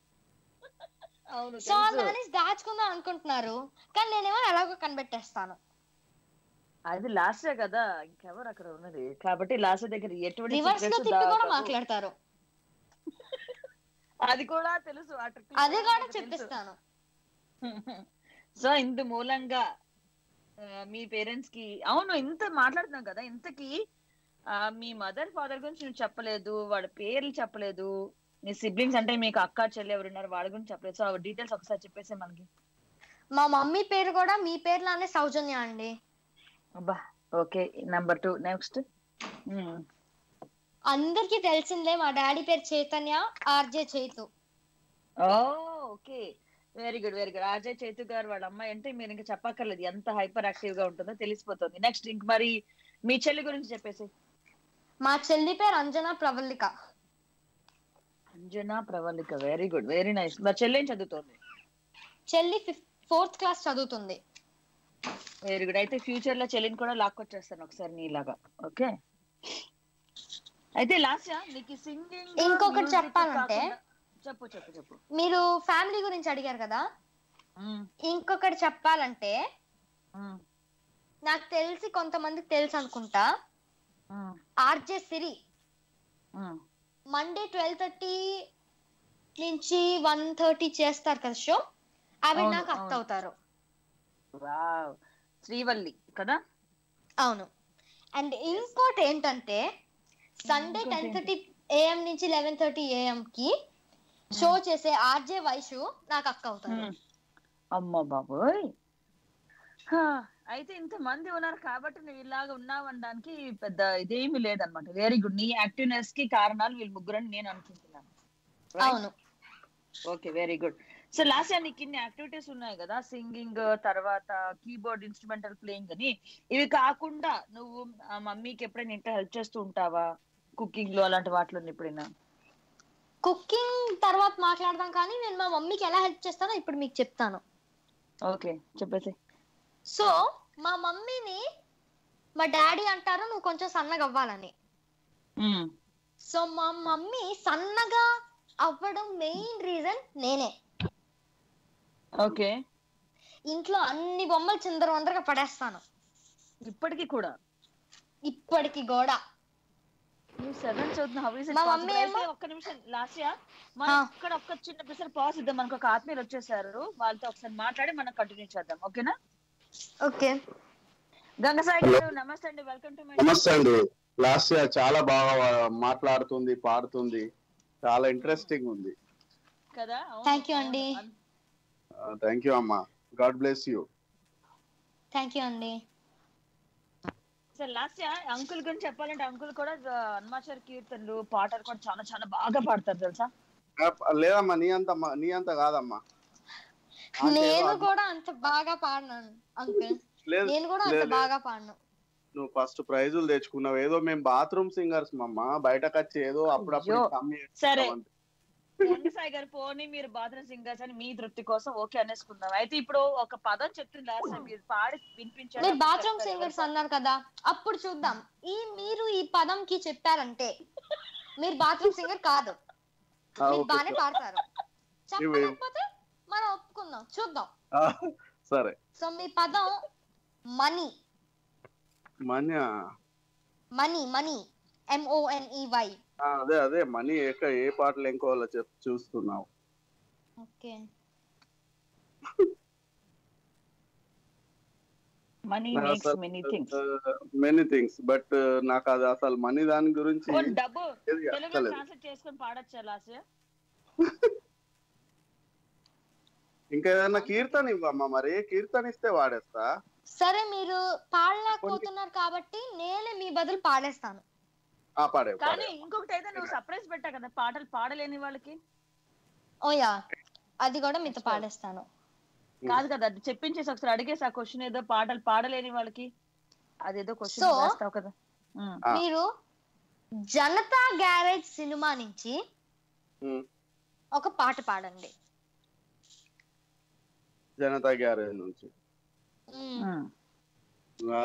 అవును సో తెలుసు. దాన్ని దాచుకుందాం అనుకుంటున్నారు కానీ నేనేమో ఎలాగో కనిపెట్టేస్తాను అది లాస్ట్ కదా ఇంకెవరు అక్కడ ఉన్నది కాబట్టి లాస్ట్ దగ్గర ఎటువంటి రివర్స్ లో secrets తిప్పి కూడా దాచవు. మాట్లాడతారు అది కూడా తెలుసు ఆ trick అదే కూడా కూడా నాకు తెలుసు. చెప్పిస్తాను సో ఇందు మూలంగా ఆ, మీ పేరెంట్స్ కి అవును ఇంత మాట్లాడుతున్నాం కదా ఇంతకి ఆ, మీ మదర్ ఫాదర్ గురించి నువ్వు చెప్పలేదు వాళ్ళ పేర్లు చెప్పలేదు మీ సిబ్లింగ్స్ అంటే మీకు అక్క చెల్లి ఎవరు ఉన్నారు వాళ్ళ గురించి చెప్పలేదు సో డీటెయిల్స్ ఒకసారి చెప్పేసి మనకి మా మమ్మీ పేరు కూడా మీ పేరులానే సౌజన్య అండి అబ్బా ఓకే నంబర్ టూ నెక్స్ట్ అందరికీ తెలిసిందే మా డాడీ పేరు Chaitanya RJ Chaitu okay very good very good Ajay Chaitu గారు వాళ్ళ అమ్మాయి అంటే మీరు ఇంకా చెప్పక్కర్లేదు ఎంత హైపర్ యాక్టివ్ గా ఉంటుందో తెలిసిపోతుంది నెక్స్ట్ ఇంక మరి మీ చెల్లి గురించి చెప్పేసి మా చెల్లి పేరు Anjana Pravallika Anjana Pravalika very good very nice మా చెల్లి ఏం చదువుతోంది చెల్లి ఫిఫ్త్ ఫోర్త్ క్లాస్ చదువుతుంది వెరీ గుడ్ అయితే ఫ్యూచర్ లో చెల్లిని కూడా లాక్కొచ్చేస్తాను ఒకసారి నీలాగా ఓకే అయితే లాస్ట్ నీకు సింగింగ్ ఇంకొకటి చెప్పాలంటే- చెప్పు చెప్పు చెప్పు మీరు ఫ్యామిలీ గురించి అడిగారు కదా మ్మ్, ఇంకొకటి చెప్పాలంటే మ్మ్, నాకు తెలిసి కొంతమందికి తెలుసు అనుకుంటా hmm, RJ Siri hmm. Monday twelve thirty నుంచి వన్ థర్టీ చేస్తారు కదా షో అవి అవును, నాకు అత్త అవును. అవుతారు వావ్ శ్రీవల్లి కదా అవును అండ్ ఇంకోటి ఏంటంటే సండే ఇంకోటి టెన్ ఏంటి? థర్టీ ఏఎం నుంచి లెవెన్ థర్టీ ఏఎం కి షో చేసే ఆర్జే వైషు నాకు అక్క అవుతారు మ్మ్. అమ్మ బాబోయ్ హా, అయితే ఇంత మంది ఉన్నారు కాబట్టి నువ్వు ఇలాగా ఉన్నావు అనడానికి పెద్ద ఇదేమీ లేదనమాట వెరీ గుడ్ నీ యాక్టివ్నెస్ కి కారణాలు వీళ్ళు ముగ్గురని నేను అనుకుంటున్నాను అవును okay very good so last year నీకు ఇన్ని యాక్టివిటీస్ ఉన్నాయి కదా సింగింగ్ తర్వాత కీబోర్డ్ ఇన్స్ట్రుమెంటల్ ప్లేయింగ్ అని ఇవి కాకుండా నువ్వు ఆ మమ్మీకి ఎప్పుడైనా ఇంట్లో హెల్ప్ చేస్తూ ఉంటావా కుకింగ్ లో అలాంటి వాటిలో ఎప్పుడైనా కుకింగ్ తర్వాత మాట్లాడదాం కానీ నేను మా మమ్మీకి ఎలా హెల్ప్ చేస్తానో ఇప్పుడు మీకు చెప్తాను ఓకే చెప్పేసి సో మా మమ్మీని మా డాడీ అంటారు నువ్వు కొంచెం సన్నగా అవ్వాలని మ్మ్. సో మా మమ్మీ సన్నగా అవ్వడం మెయిన్ రీజన్ నేనే ఓకే ఇంట్లో అన్ని బొమ్మలు చిందర వందరగా పడేస్తాను ఇప్పటికీ కూడా ఇప్పటికి కూడా నువ్వు సెవెన్ చదువుతున్న హౌ ఇస్ మా మమ్మీ ఏమో- ఒక్క నిమిషం లాస్ట్ ఇయర్ మనం ఆ. ఇక్కడ ఒక్క చిన్న పిసర్ పాస్ ఇద్దాం మనకు ఒక ఆత్మీయులు వచ్చేసారు వాళ్ళతో ఒకసారి మాట్లాడి మనం కంటిన్యూ చేద్దాం ఓకేనా ఓకే గంగసాయి గారు నమస్తే అండి వెల్కమ్ టు మై నమస్తే అండి లాస్ట్ ఇయర్ చాలా బాగా మాట్లాడుతుంది పాడుతుంది చాలా ఇంట్రెస్టింగ్ ఉంది కదా Thank you అండి. థ్యాంక్ యూ అమ్మా God bless you thank you అండి సార్ లాస్ట్ ఇయర్ అంకుల్ గురించి చెప్పాలంటే అంకుల్ కూడా హనుమాచారి కీర్తనలు పాటలు కూడా చాలా చాలా బాగా పాడతారు తెలుసా లేదమ్మా నీ అంత మ- నీ అంత కాదమ్మా అంటే నేను ఏదో కూడా అంత బాగా పాడినాను అంకుల్ లేదు నేను కూడా అంత లేదు. బాగా పాడను నువ్వు ఫస్ట్ ప్రైజులు తెచ్చుకున్నావు ఏదో మేము బాత్రూమ్ సింగర్స్ మమ్మ బయటకు వచ్చి ఏదో అప్పుడప్పుడు అయ్యో. కమ్మి సరే చేస్తామంతే. గంగసాయి గారు పోనీ మీరు బాత్రూమ్ సింగర్స్ అని మీ తృప్తి కోసం ఓకే అనేసుకుందాం అయితే ఇప్పుడు ఒక పదం చెప్తుంది లాస్ట్ టైం మీరు పాడి వినిపించారు మీరు బాత్రూమ్ సింగర్స్ అన్నారు కదా అప్పుడు చూద్దాం ఈ మీరు ఈ పదంకి చెప్పారంటే మీరు బాత్రూమ్ సింగర్ కాదు ఆ, మీరు ఓకే బాగానే సార్. పాడతారు చెప్పలేకపోతే మనం ఒప్పుకుందాం చూద్దాం ఆ, సరే సో మీ పదం మనీ మనీ ఆ, మనీ మనీ ఎంఓఎన్ఈవై ఆ, అదే అదే మనీ ఏక ఏ పాటలు ఎంకోవాలో చెప్ చూస్తున్నావు okay money makes many things many things but నాకు అది అసలు మనీ దాని గురించి ఓ డబ్బు ఏది తెలుగు అక్కర్లేదు. ట్రాన్స్లేట్ చేసుకొని పాడొచ్చా లాస్ట్ ఇంకా ఏదైనా కీర్తన ఇవ్వమ్మా మరి కీర్తన ఇస్తే వాడేస్తా సరే మీరు పాడలేకపోతున్నారు కాబట్టి నేనే మీ బదులు పాడేస్తాను ఆ పాడే కానీ పాడే ఇంకొకటి అయితే నువ్వు సర్ప్రైజ్ పెట్టా కదా పాటలు పాడలేని వాళ్ళకి ఓయా అది కూడా మీతో పాడేస్తాను కాదు కదా అది చెప్పించేసి ఒకసారి అడిగేసి ఆ క్వశ్చన్ ఏదో పాటలు పాడలేని వాళ్ళకి అదేదో క్వశ్చన్ So, వేస్తావు కదా ఉమ్. ఆ. మీరు జనతా గ్యారేజ్ సినిమా నుంచి ఉమ్, ఒక పాట పాడండి జనతా గ్యారేజ్ నుంచి మ్మ్. ఉమ్. ఆ.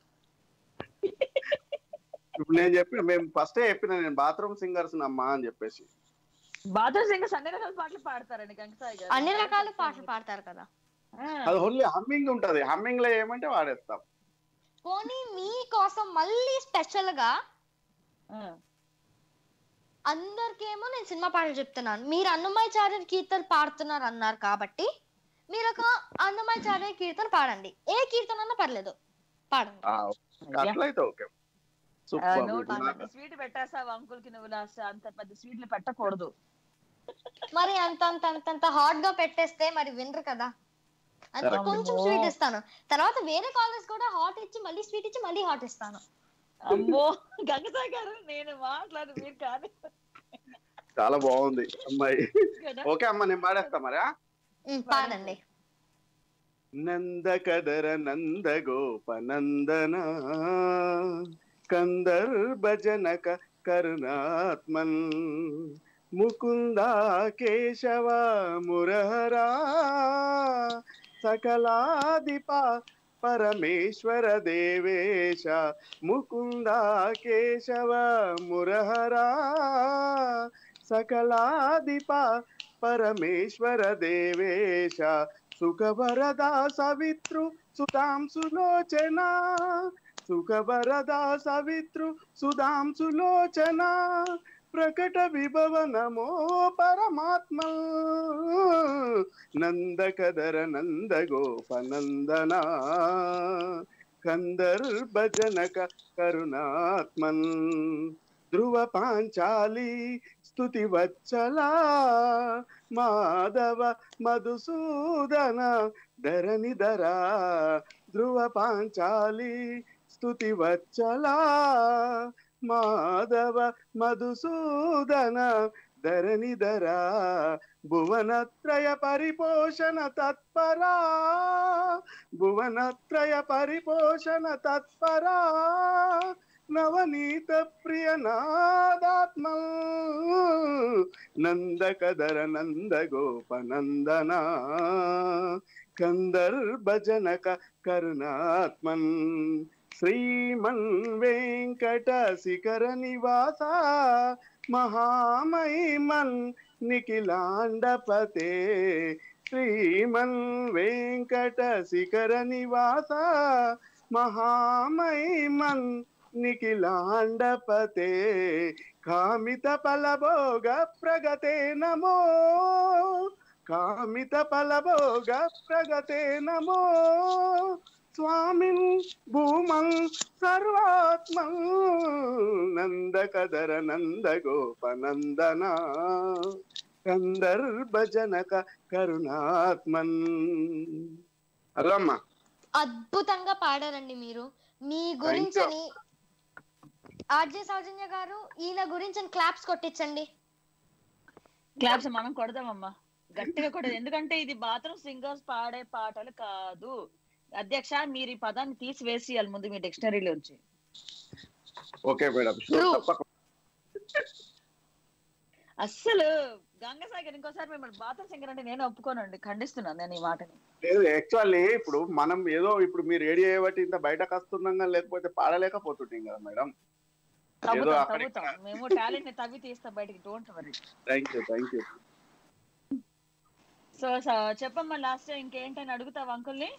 ఇప్పుడు నేను చెప్పిన మేము ఫస్టే చెప్పిన నేను బాత్రూమ్ సింగర్స్ అమ్మా అని చెప్పేసి బాత్రూమ్ సింగర్స్ అన్ని రకాల పాటలు పాడతారండి గంగసాయి గారు అన్ని రకాల పాటలు పాడతారు కదా ఆ. అది ఓన్లీ హమ్మింగ్ ఉంటది హమ్మింగ్ లో ఏమంటే వాడేస్తాం పోనీ మీకోసం మళ్ళీ స్పెషల్ గా ఆ. అందరికేమో నేను సినిమా పాటలు చెప్తున్నాను మీరు అన్నమయ్య చార్య కీర్తన పాడుతున్నారు అన్నారు కాబట్టి మీరు ఒక అన్నమయ్య చార్య కీర్తన పాడండి ఏ కీర్తన అన్నా పర్లేదు పాడండి ఆ, అట్లయితే ఓకే ఆ, సూపర్ నువ్వు పెద్ద స్వీట్ పెట్టేస్తావు అంకుల్ కి నువ్వు లాస్ట్ అంత పెద్ద స్వీట్లు పెట్టకూడదు మరి అంత అంత అంత అంత హాట్ గా పెట్టేస్తే మరి వినరు కదా అందుకే Correct. కొంచెం అమ్మో. స్వీట్ ఇస్తాను తర్వాత వేరే కాలేజ్ కూడా హాట్ ఇచ్చి మళ్ళీ స్వీట్ ఇచ్చి మళ్ళీ హాట్ ఇస్తాను అమ్మో గంగసాయి గారు నేను మాట్లాడు మీరు కాదు చాలా బాగుంది అమ్మాయి కదా ఓకే అమ్మ నేను పాడేస్తా మరి ఆ? ఉమ్, పాడండి నందకదర నంద గోప నందన కందర్భ జనక కరుణాత్మన్ ముకుంద కేశవ మురహరా సకలాదిప పరమేశ్వర దేవేశ ముకుంద కేశవ మురహరా సకలాదిప పరమేశ్వర దేవేశ సుఖవరదా సవితృ సుతాం సులోచన సుఖవరదా సవితృ సుధాం సులోచన ప్రకట విభవ నమో పరమాత్మ నందకదర నంద గోప నందన కందర్భ జనక కరుణాత్మన్ ధ్రువ పాంచాలి స్తుతి వచ్చలా మాధవ మధుసూదన ధరణి ధరా ధ్రువ పాంచాలి స్తుతి వచ్చలా మాధవ మధుసూదన ధరణి ధరా భువనత్రయ పరిపోషణ తత్పరా భువనత్రయ పరిపోషణ తత్పరా నవనీత ప్రియ నాదాత్మ నందకదర నంద గోప నందన కందర్భ జనక కరుణాత్మన్ శ్రీమన్ వెంకట శిఖర నివాస మహామహిమన్ నిఖిలాండపతే శ్రీమన్ వెంకట శిఖర నివాస మహామహిమన్ నిఖిలాండపతే కామిత ఫలభోగ ప్రగతే నమో కామిత ఫలభోగ ప్రగతే నమో స్వామిన్ భూమం సర్వాత్మం నందకదర నంద గోప నందన కందర్భ జనక కరుణాత్మన్ అదమ్మా అద్భుతంగా పాడారండి మీరు మీ గురించని ఆర్జే సౌజన్య గారు ఈయన గురించి క్లాప్స్ కొట్టించండి క్లాప్స్ మనం కొడదామమ్మా గట్టిగా కొడదు ఎందుకంటే ఇది బాత్రూమ్ సింగర్స్ పాడే పాటలు కాదు అధ్యక్ష మీరు ఈ పదాన్ని తీసివేసేయాలి ముందు మీ డిక్షనరీలోంచి ఓకే మేడం True. అస్సలు గంగసాగర్ ఇంకోసారి మిమ్మల్ని బాత్రూమ్ సింగర్ అంటే నేను ఒప్పుకోనండి ఖండిస్తున్నాను నేను ఈ మాటని లేదు యాక్చువల్లీ ఇప్పుడు మనం ఏదో ఇప్పుడు మీరు రేడియో చేయబట్టి ఇంత బయటకు వస్తున్నాం కానీ లేకపోతే పాడలేకపోతుంటాం కదా మేడం ఏదో తవ్వుతాం అక్కడ తవ్వుతాం మేము టాలెంట్ ని తవ్వి తీస్తాం బయటికి don't worry thank you thank you so చెప్పమ్మా లాస్ట్ ఇంకేంటని అడుగుతావు అంకుల్ని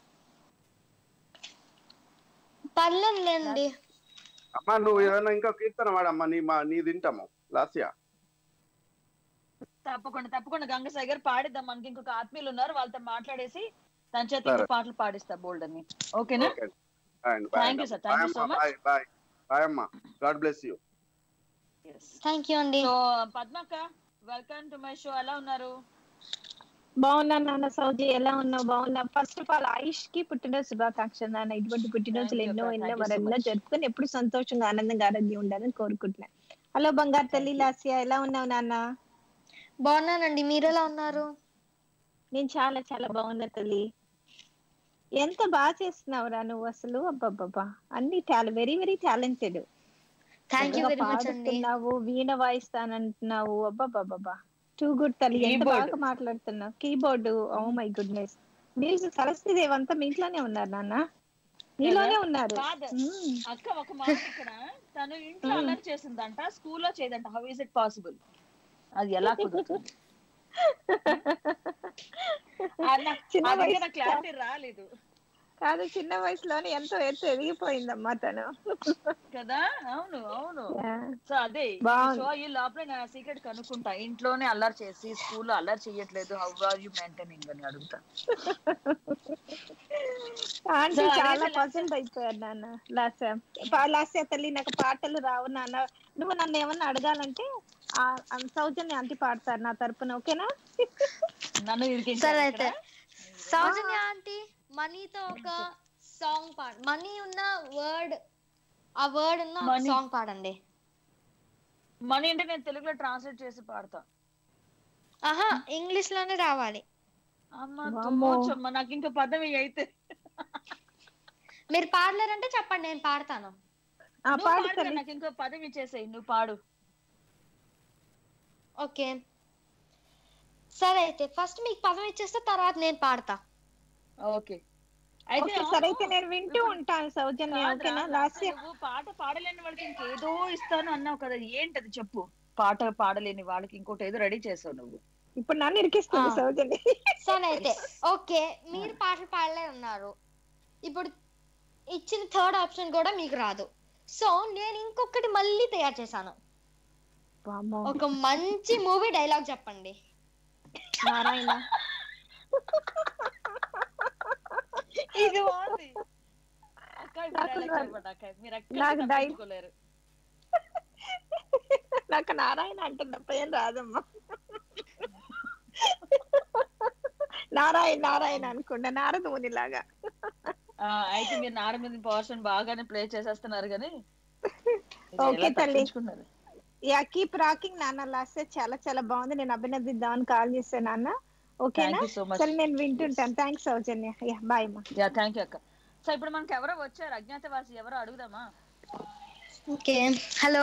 పర్లేదులేండి అమ్మా నువ్వు ఏదైనా ఇంకా కీర్తన వాడమ్మా నీ మా నీ తింటాము లాస్యా తప్పకుండా తప్పకుండా గంగసాగర్ పాడిద్దాం మనకి ఇంకొక ఆత్మీయులు ఉన్నారు వాళ్ళతో మాట్లాడేసి తన చేత ఇంకో సరే. పాటలు పాడిస్తా బోల్డ్ అని ఓకేనా okay and Thank you, sir. Thank you so much. Bye bye bye అమ్మా God bless you thank you అండి సో పద్మక్క వెల్కమ్ టు మై షో ఎలా ఉన్నారు బాగున్నా నాన్న సౌజీ ఎలా ఉన్నావు బాగున్నా ఫస్ట్ ఆఫ్ ఆల్ ఆయుష్ కి పుట్టినరోజు శుభాకాంక్షలు నాన్న ఇటువంటి పుట్టినరోజులు Thank you, ఎన్నో అక్క. ఎన్నో Thank you so మరెన్నో much. జరుపుకొని ఎప్పుడు సంతోషంగా ఆనందంగా ఆరోగ్యం ఉండాలని కోరుకుంటున్నా హలో బంగారు తల్లి లాస్య ఎలా ఉన్నావు నాన్న బాగున్నానండి మీరు ఎలా ఉన్నారు నేను చాలా చాలా బాగున్నా తల్లి ఎంత బాగా చేస్తున్నావురా నువ్వు అసలు అబ్బబ్బబ్బా అన్ని talent very very talented thank you very much అండి పాడుతున్నావు వీణ వాయిస్తానంటున్నావు అబ్బబ్బబ్బా టూ గుడ్ తల్లి ఎంత Keyboard. బాగా మాట్లాడుతున్నావు keyboard oh my goodness music Saraswati దేవ్ అంతా మీ ఇంట్లోనే ఉన్నారు నాన్న నీలోనే ఉన్నారు కాదు మ్మ్. అక్క ఒక మాట ఇక్కడ తను ఇంట్లో అల్లరి చేసిందంట స్కూల్లో చేయదంట హౌ ఇస్ ఇట్ పాసిబుల్ అది ఎలా కుదురుతుంది చిన్న అది వయసు నాకు క్లారిటీ రాలేదు కాదు చిన్న వయసులోనే ఎంతో ఎత్తు ఎదిగిపోయిందమ్మా తను కదా అవును అవును Yeah. సో అదే బాగుంది. సో ఈ లోపల నేను సీక్రెట్ కనుక్కుంటా ఇంట్లోనే అల్లరి చేసి స్కూల్లో అల్లరి చేయట్లేదు హౌ ఆర్ యూ మెయింటైనింగ్ అని అడుగుతా ఆంటీ So, చాలా అదే పసండ్ అయిపోయారు నాన్న లాస్య పా- లాస్య తల్లి నాకు పాటలు రావు నాన్న నువ్వు నన్ను ఏమన్నా అడగాలంటే ఆ, ఆ, సౌజన్య ఆంటీ పాడతారు నా తరపున ఓకేనా నన్ను సరే ఇరికించారు అయితే సౌజన్య ఆంటీ మనీతో ఒక సాంగ్ పాడ మనీ ఉన్న వర్డ్ ఆ వర్డ్ ఉన్న Money. సాంగ్ పాడండి మనీ అంటే నేను తెలుగులో ట్రాన్స్లేట్ చేసి పాడతా ఆహా ఇంగ్లీష్ లోనే రావాలి అమ్మ వామ్మో. తూచమ్మ నాకు ఇంకా పదవి అయితే మీరు పాడలేరంటే చెప్పండి నేను పాడతాను ఆ, నువ్వు పాడు పాడురా, తల్లి నాకు ఇంకో పదవి ఇచ్చేసేయ్ నువ్వు పాడు ఓకే సరే అయితే ఫస్ట్ మీకు పదం ఇచ్చేస్తే తర్వాత నేను పాడతా ఓకే అయితే ఓకే సరే అయితే నేను వింటూ ఉంటాను సౌజన్య కాదురా, ఓకేనా లాస్య, లాస్య నువ్వు పాట పాడలేని వాళ్ళకి ఇంకేదో ఇస్తాను అన్నావు కదా ఏంటది చెప్పు పాట పాడలేని వాళ్ళకి ఇంకోటి ఏదో రెడీ చేసావు నువ్వు ఇప్పుడు నన్ను ఇరికిస్తుంది ఆ. సౌజన్య సరే అయితే ఓకే మీరు పాటలు పాడలే ఉన్నారు ఇప్పుడు ఇచ్చిన థర్డ్ ఆప్షన్ కూడా మీకు రాదు సో నేను ఇంకొకటి మళ్ళీ తయారు చేశాను వామ్మో. ఒక మంచి మూవీ డైలాగ్ చెప్పండి నారాయణ ఇది బాగుంది అక్క ఇప్పుడు నాకు dialogue చెప్పండి అక్క. మీరు ఎక్కడికి నాకు డై- తప్పించుకోలేరు. నాకు నారాయణ అంటే తప్ప ఏం రాదమ్మా నారాయణ నారాయణ అనుకుంటా నారద మునిలాగా ఆ, అయితే మీరు నారమీద పోర్షన్ బాగానే ప్లే చేసేస్తున్నారు కానీ ఓకే తల్లి. తప్పించుకున్నారు యా కీప్ రాకింగ్ నాన్న లాస్ట్ చాలా చాలా బాగుంది నేను అభినందిద్దామని కాల్ చేశాను నాన్న ఓకేనా థ్యాంక్ యూ సో మచ్ సరే నేను వింటుంటాను థ్యాంక్స్ సౌజన్య యా బాయ్ మా యా థ్యాంక్ యూ అక్క సో ఇప్పుడు మనకి ఎవరో వచ్చారు అజ్ఞాతవాసి ఎవరో అడుగుదామా okay hello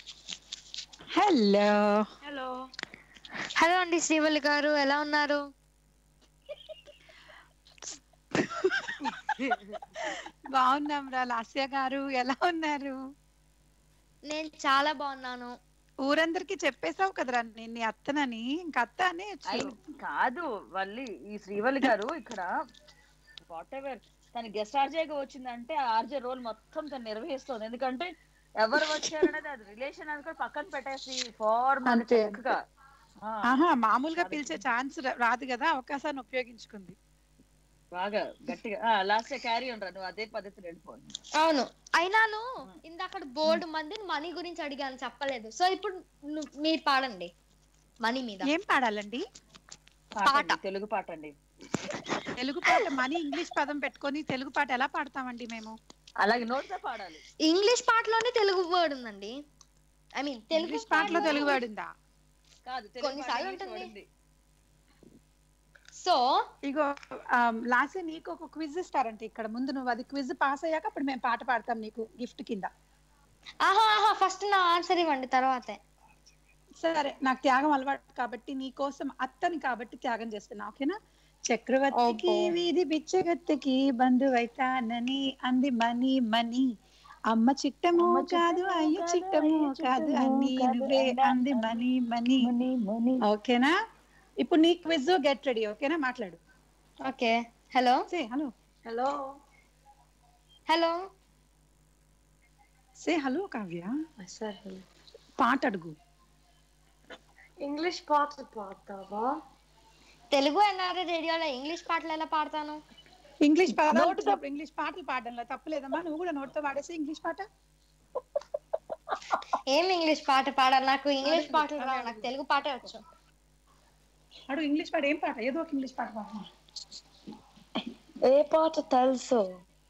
hello hello hello అండి శ్రీవల్లి గారు ఎలా ఉన్నారు బాగున్నాం రా లాస్య గారు ఎలా ఉన్నారు నేను చాలా బాగున్నాను ఊరందరికి చెప్పేశావు కదరా నేను నీ అత్తనని ఇంక అత్త అనే అయ్- కాదు వల్లి ఈ శ్రీవల్లి గారు ఇక్కడ వాట్ ఎవర్ తన గెస్ట్ ఆర్జేగా వచ్చిందంటే ఆ ఆర్జే రోల్ మొత్తం తను నిర్వహిస్తుంది ఎందుకంటే ఎవరు వచ్చారనేది అది రిలేషన్ అని కూడా పక్కన పెట్టేసి ఫార్మల్ అంతే. చక్కగా ఆ, ఆహా మామూలుగా పిలిచే ఛాన్స్ రాదు కదా అవకాశాన్ని ఉపయోగించుకుంది బాగా గట్టిగా లాస్ట్ క్యారీ ఉండరా నువ్వు అదే పద్ధతి వెళ్ళిపోయింది అవును అయినాను ఇందాక బోర్డు మంది మనీ గురించి అడిగాను చెప్పలేదు సో ఇప్పుడు ను- మీరు పాడండి మనీ మీద ఏం పాడాలండి పాట అండి, తెలుగు పాట అండి తెలుగు పాట మనీ ఇంగ్లీష్ పదం పెట్టుకొని తెలుగు పాట ఎలా పాడతామండి మేము అలాగే నోటితో పాడాలి ఇంగ్లీష్ పాటలోనే తెలుగు వర్డ్ ఉందండి ఐ మీన్ తెలుగు ఇంగ్లీష్ పాటలో తెలుగు వాడిందా కాదు తెలుగు కొన్నిసార్లు పాట ఇంగ్లీష్ ఉంటుంది. వాడింది. సో ఇగో లాస్ట్ నీకు ఒక క్విజ్ ఇస్తారంట ఇక్కడ ముందు నువ్వు అది క్విజ్ పాస్ అయ్యాక అప్పుడు మేము పాట పాడతాం నీకు గిఫ్ట్ కింద ఆహా ఆహా ఫస్ట్ నా ఆన్సర్ ఇవ్వండి తర్వాతే సరే నాకు త్యాగం అలవాటు కాబట్టి నీ కోసం అత్తని కాబట్టి త్యాగం చేస్తున్నా ఓకేనా చక్రవర్తికి అబ్బో. వీధి బిచ్చగత్తెకి బంధువైతానని అంది మనీ మనీ అమ్మ చిట్టము అమ్మ కాదు చిట్టము అయ్యో కాదు, చిట్టము అయ్యో కాదు చిట్టము అన్ని కాదు, నువ్వే అందా, అంది మనీ మనీ ముని, ముని. ఓకేనా ఇప్పుడు నీ క్విజ్ గెట్ రెడీ ఓకేనా మాట్లాడు okay hello say hello hello hello say hello Kavya పాట అడుగు ఇంగ్లీష్ పాటలు పాడతావా తెలుగు ఎన్ఆర్ఐ రేడియోలో ఇంగ్లీష్ పాటలు ఎలా పాడతాను ఇంగ్లీష్ పాటలు ఇంగ్లీష్ పాటలు పాడడంలో తప్పలేదమ్మా నువ్వు కూడా నోటితో పాడేసి ఇంగ్లీష్ పాట ఏం ఇంగ్లీష్ పాట పాడాలి నాకు ఇంగ్లీష్ పాటలు రావు నాకు తెలుగు పాటే వచ్చు అడు ఇంగ్లీష్ పాట ఏం పాట ఏదో ఒక ఇంగ్లీష్ పాట పాడమా ఏ పాట తెలుసు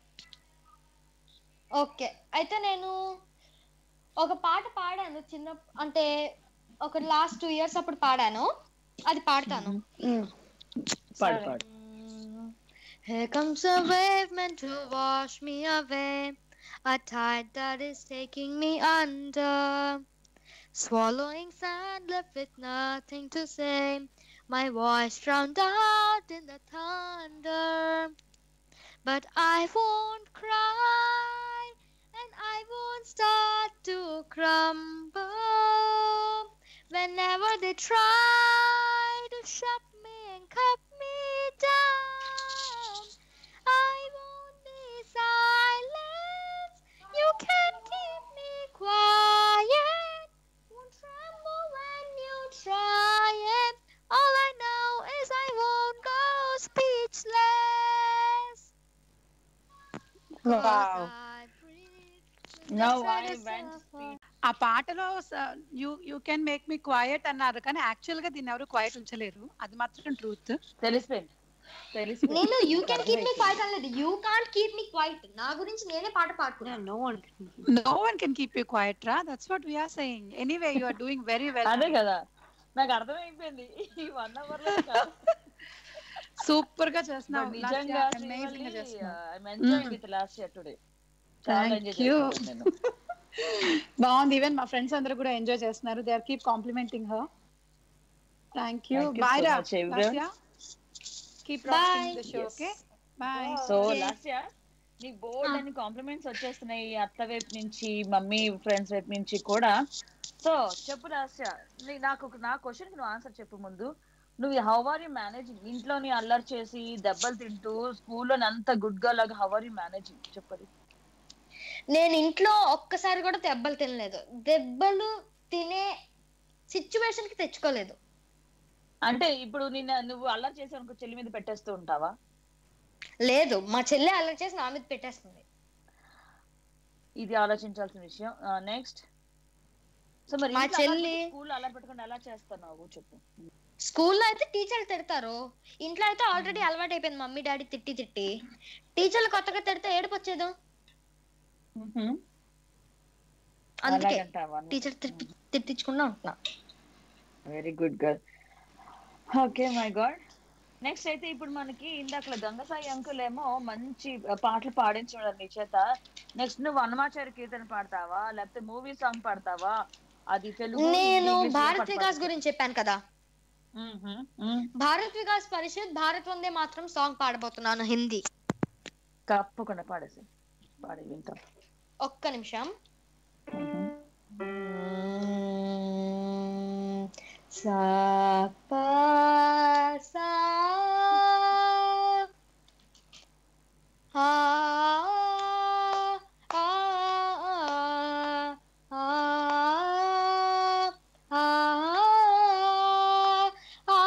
ఓకే అయితే నేను ఒక పాట పాడాను చిన్న అంటే ఒక లాస్ట్ టూ ఇయర్స్ అప్పుడు పాడాను అది పాడతాను పాడు పాడు Here comes a wave meant to wash me away, a tide that is taking me under. Swallowing sand left with nothing to say, my voice drowned out in the thunder. But I won't cry, and I won't start to crumble. Whenever they try to shut me and cut me down, I won't be silent. You can keep me quiet. Won't tremble when you try it. All I know is I won't go speechless. 'Cause Wow. I breathe with Now the I saddest went of all. ఆ పాటలో you you can make me quiet అన్నారు కానీ యాక్చువల్ గా దీన్ని ఎవరు క్వైట్ ఉంచలేరు అది మాత్రం ట్రూత్ తెలిసిపోయింది నేను you can keep me quiet అనలేదు you can't keep me quiet నా గురించి నేనే పాట పాడుకున్నాను no one no one can keep you quiet రా that's what we are saying anyway you are doing very well అదే కదా నాకు అర్థమైపోయింది ఈ వన్ అవర్ లో సూపర్ గా చేస్తున్నావు But నిజంగా అమేజింగ్ గా చేస్తున్నావు I'm enjoying with last year today చాలా Thank ఎంజాయ్ you. చేస్తున్నాను నేను బాగుంది ఈవెన్ మా ఫ్రెండ్స్ అందరూ కూడా ఎంజాయ్ చేస్తున్నారు they are keep complimenting her thank you Thank you bye so రా much, everyone. Keep Bye. Rocking the show Yes. Okay bye so last year నీకు బోర్డ్ అని కాంప్లిమెంట్స్ వచ్చేస్తున్నాయి అత్త వైపు నుంచి మమ్మీ ఫ్రెండ్స్ వైపు నుంచి కూడా సో చెప్పు లాస్య నాకు ఒక- నా క్వశ్చన్ నువ్వు ఆన్సర్ చెప్పు ముందు నువ్వు హౌ ఆర్ యూ మేనేజింగ్ ఇంట్లోని అల్లరి చేసి దెబ్బలు తింటూ స్కూల్లో అంత గుడ్ గా లాగా హౌ ఆర్ యూ మేనేజింగ్ చెప్పది నేను ఇంట్లో ఒక్కసారి కూడా దెబ్బలు తినలేదు దెబ్బలు తినే సిచ్యువేషన్ కి తెచ్చుకోలేదు అంటే ఇప్పుడు నిన్న నువ్వు అల్లరి చేసి అనుకో చెల్లి మీద పెట్టేస్తూ ఉంటావా లేదు మా చెల్లె అల్లరి చేసి నా మీద పెట్టేస్తుంది ఇది ఆలోచించాల్సిన విషయం నెక్స్ట్ సో మరి మా చెల్లి- స్కూల్ అలా పెట్టుకుని ఎలా చేస్తున్నావు చెప్పు స్కూల్లో అయితే టీచర్లు తిడతారు ఇంట్లో అయితే ఆల్రెడీ అలవాటు అయిపోయింది మమ్మీ డాడీ తిట్టి తిట్టి టీచర్లు కొత్తగా తిడితే ఏడుపు వచ్చేదు అందుకే అలాగంటావా టీచర్ తిట్టి తిట్టించుకుంటా ఉంటున్నా very good girl okay my god next అయితే ఇప్పుడు మనకి ఇందాక గంగసాయి అంకుల్ ఏమో మంచి పాటలు పాడించాడు నీ చేత నెక్స్ట్ నువ్వు అన్నమాచారి కీర్తన పాడతావా లేకపోతే మూవీ సాంగ్ పాడతావా అది తెలుగు నేను English లో భారత్ పాట వికాస్ పాడతావా? గురించి చెప్పాను కదా మ్మ్, మ్మ్. భారత్ వికాస్ పరిషత్ భారత్ వందే మాత్రం సాంగ్ పాడబోతున్నాను హిందీ తప్పకుండా పాడేసి పాడి వింటాం ఒక్క నిమిషం సా పా సా ఆ ఆ ఆ ఆ ఆ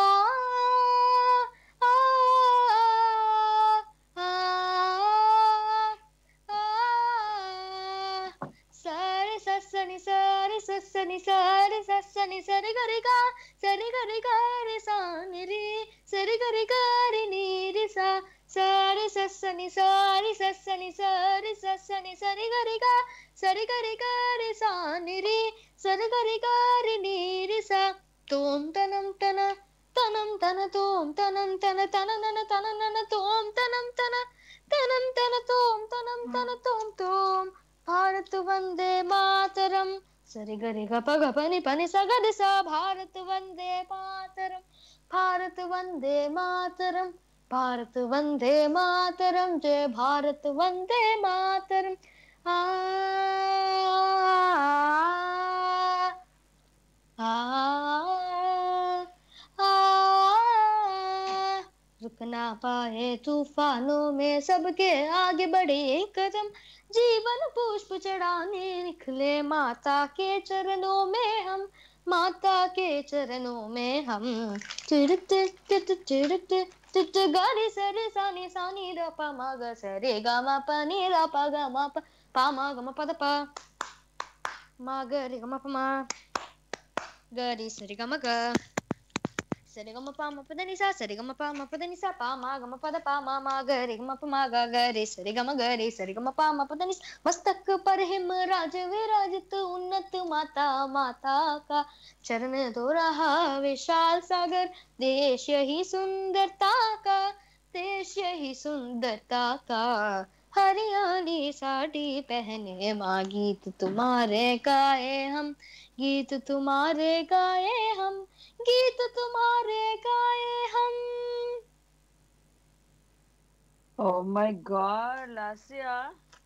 సరి సస్సని సరి సస్సని సరి సస్సని సరి గరిగా సరి గరిగా రి సాని రి సరి గరిగా రి ని రి సా సరి సస్సని సరి సస్సని సరి సస్సని సరి గరిగా సరి గరిగా రి సాని రి సరి గరిగా రి ని రి సా తోం తనం తన తనం తన తోం తనం తన తన నన తన నన తోం తనం తన తనం తన తోం తనం తన తోం తోం భారత్ వందే మాతరం సరి గరి గ ప గ పని పని సగది సా భారత్ వందే మాతరం భారత్ వందే మాతరం భారత్ వందే మాతరం జయ భారత్ వందే మాతరం ఆ ఆ आ, रुक ना पाए तूफानों में सबके आगे बढ़े एक कदम जीवन पुष्प चढ़ाने निकले माता के चरणों में हम माता के चरणों में हम चिड़त चिट चिड़त चिट गारी सरे सानी सानी र पा मा ग सरे गा मा पा नी रा पा गा मा पा पा मा ग मा पा द पा मा ग रे ग मा पा मा ग रे सरे गा मा ग సరి గమ పా మ పద నిసా సరి గమ పా మ పద నిసా పా మా గమ పద పా మా మా గ రి గమ ప మా గ గ రి సరి గమ గ రి సరి గమ పా మ పద నిసా मस्तक पर हिम राज विराजित उन्नत माता माता का चरण दो रहा विशाल सागर देश यही सुंदरता का देश यही सुंदरता का हरियाली साड़ी पहने माँ गीत तुम्हारे गाए हम गीत तुम्हारे गाए हम गीत तुम्हारे गाए हम ఓ మై గాడ్ లాస్యా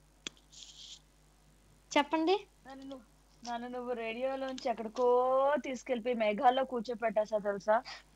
చెప్పండి నన్ను నువ్వు నన్ను నువ్వు రేడియోలోంచి ఎక్కడికో తీసుకెళ్ళిపోయి మేఘాల్లో కూర్చోపెట్టేసా తెలుసా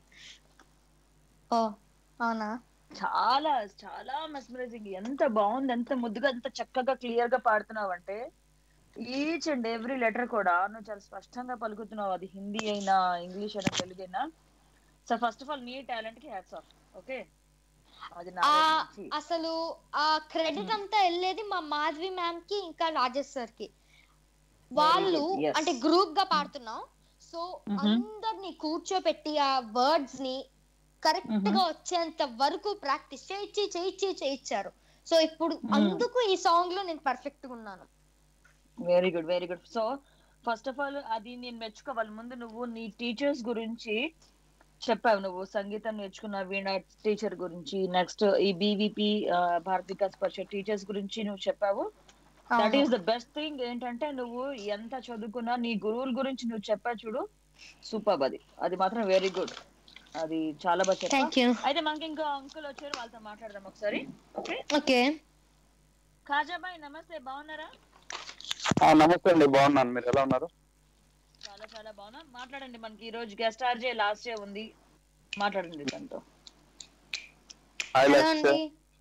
ఓ అవునా చాలా చాలా మెస్మరైజింగ్ ఎంత బాగుంది ఎంత ముద్దుగా ఎంత చక్కగా క్లియర్ గా పాడుతున్నావు అంటే ఈచ్ అండ్ ఎవ్రీ లెటర్ కూడా నువ్వు చాలా స్పష్టంగా పలుకుతున్నావు అది హిందీ అయినా ఇంగ్లీష్ అయినా తెలుగు అయినా సో ఫస్ట్ ఆఫ్ ఆల్ నీ టాలెంట్ కి హ్యాట్స్ ఆఫ్ ఓకే అది నా ఆ వైపు నుంచి. అసలు ఆ క్రెడిట్ అంతా వెళ్ళేది మా మాధవి మ్యామ్ కి ఇంకా రాజేష్ సార్ కి వాళ్ళు good. Yes. అంటే గ్రూప్ గా పాడుతున్నాం సో Mhm. అందరిని కూర్చోపెట్టి ఆ వర్డ్స్ ని కరెక్ట్ Mhm. గా వచ్చేంత వరకు ప్రాక్టీస్ చేయించి చేయించి చేయించారు సో ఇప్పుడు Mm. అందుకు ఈ సాంగ్ లో నేను పర్ఫెక్ట్ గా ఉన్నాను very good very good so first of all అది నేను మెచ్చుకోవాలి ముందు నువ్వు నీ టీచర్స్ గురించి చెప్పావు నువ్వు సంగీతం నేర్చుకున్న వీణ టీచర్ గురించి నెక్స్ట్ ఈ బీవీపీ భారత వికాస్ పరిషత్ టీచర్స్ గురించి నువ్వు చెప్పావు దట్ అవును. ఈస్ ద బెస్ట్ థింగ్ ఏంటంటే నువ్వు ఎంత చదువుకున్నా నీ గురువుల గురించి నువ్వు చెప్పా చూడు సూపర్ అది అది మాత్రం వెరీ గుడ్ అది చాలా బాగా చెప్పావు థ్యాంక్ యూ అయితే మనకి ఇంకా అంకుల్ వచ్చారు వాళ్ళతో మాట్లాడదాం ఒకసారి ఓకే ఓకే కాజాబాయ్ నమస్తే బాగున్నారా ఆ, నమస్తే అండి బాగున్నాను మీరు ఎలా ఉన్నారు చాలా చాలా బాగున్నా మాట్లాడండి మనకి ఈ రోజు గెస్ట్ ఆర్జే లాస్ట్ డే ఉంది మాట్లాడండి తనతో హాయ్ హలో లక్ష్య అండి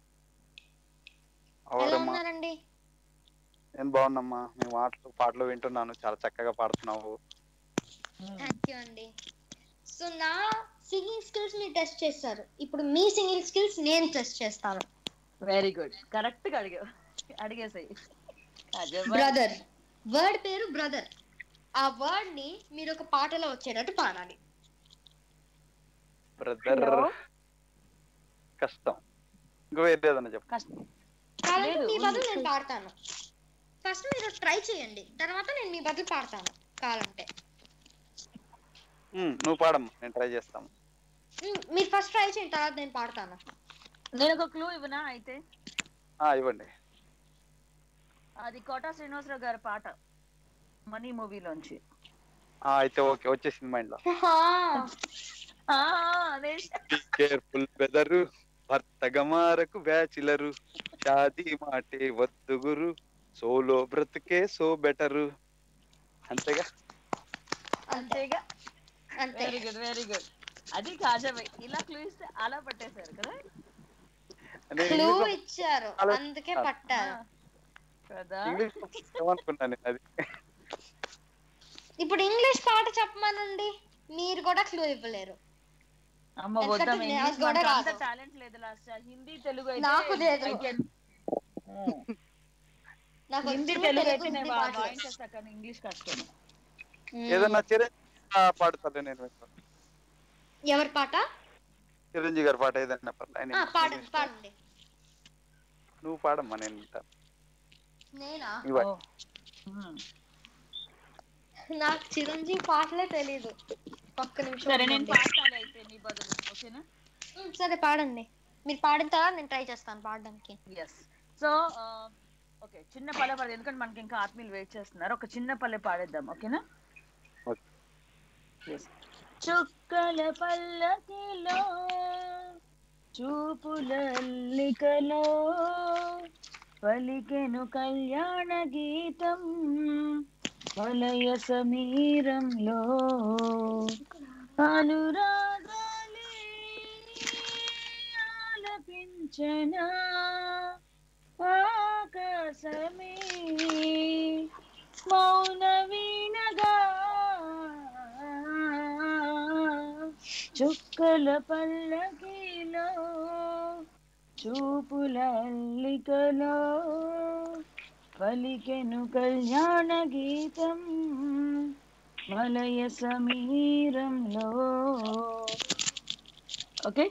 ఎలా ఎవరమ్మా ఉన్నారండి నేను బాగున్నామ్మా మీ మాటలు పాటలు వింటున్నాను చాలా చక్కగా పాడుతున్నావు థ్యాంక్ యూ అండి సో నా సింగింగ్ స్కిల్స్ మీరు టెస్ట్ చేస్తారు ఇప్పుడు మీ సింగింగ్ స్కిల్స్ నేను టెస్ట్ చేస్తాను వెరీ గుడ్ కరెక్ట్ గా అడిగావు అడిగేసాయి బ్రదర్ వర్డ్ పేరు బ్రదర్ ఆ వర్డ్ ని మీరు ఒక పాటలో వచ్చేటట్టు పాడాలి బ్రదర్ Hello? కష్టం ఇంకా వేరే ఏదైనా చెప్పు కావాలంటే లేదు, మీ బదులు ఉంది. నేను పాడతాను ఫస్ట్ మీరు ట్రై చేయండి తర్వాత నేను మీ బదులు పాడతాను కావాలంటే ఉమ్, నువ్వు పాడమ్మా నేను ట్రై చేస్తాను మ్, మీరు ఫస్ట్ ట్రై చేయండి తర్వాత నేను పాడతాను నేను ఒక క్లూ ఇవ్వనా అయితే ఆ, ఇవ్వండి అది కోటా శ్రీనివాసరావు గారి పాట మనీ మూవీలోంచి ఆ, అయితే ఓకే వచ్చేసింది మైండ్ లో ఆ, అదే కేర్ఫుల్ బెదరు భర్త గమారకు బ్యాచిలరు షాదీ మాటే వద్దు గురు సోలో బ్రతుకే సో బెటరు అంతేగా అంతేగా అంతే వెరీ గుడ్ వెరీ గుడ్ అది కాజాబాయ్ ఇలా క్లూ ఇస్తే అలా పట్టేశారు కదా నేను క్లూ ఇంగ్లీష్లో ఇచ్చారు అలా- అందుకే పట్టారు కదా ఇంగ్లీష్ ఏమనుకున్నాను నేను అది ఇప్పుడు ఇంగ్లీష్ పాట చెప్పమనండి మీరు కూడా క్లూ ఇవ్వలేరు అమ్మ ఎందుకంటే వద్దాం నేను ఇంగ్లీష్ కూడా మనకు అంత రాదు. టాలెంట్ లేదు లాస్ట్ హిందీ తెలుగు అయితే నాకు లేదు. I can- నాకు హిందీ వచ్చింది తెలుగు తెలుగు అయితే నేను హిందీ వా- పాటలు. వాయించేస్తా కానీ ఇంగ్లీష్ కష్టం ఏదన్నా చిరంజీవి పాడుతాలే నేను వింటాను. ఎవరి పాట చిరంజీవి గారి పాట ఏదన్నా పర్లే. ఆయన ఆ, పాడండి పాడండి నువ్వు పాడమ్మా నేను వింటాను నేనా ఇవ్వండి. నాకు చిరంజీవి పాటలే తెలీదు ఒక్క నిమిషం సరే నేను ఉండండి. పాడతాను అయితే నీ బదులు ఓకేనా ఉమ్, సరే పాడండి మీరు పాడిన తర్వాత నేను ట్రై చేస్తాను పాడడానికి ఎస్ సో ఓకే చిన్న పల్లె పాడదు ఎందుకంటే మనకి ఇంకా ఆత్మీయులు వెయిట్ చేస్తున్నారు ఒక చిన్న పల్లె పాడేద్దాం ఓకేనా ఓకే. Yes. చుక్కల పల్లకిలో చూపులల్లికలో పలికెను కళ్యాణ గీతం వలయ సమీరంలో అనురాగాలే ఆలపించనా ఆకాశమే మౌన వీణగా చుక్కల పల్లకిలో చూపుల అల్లికలో పలికెను కళ్యాణ గీతం మలయ సమీరంలో ఓకే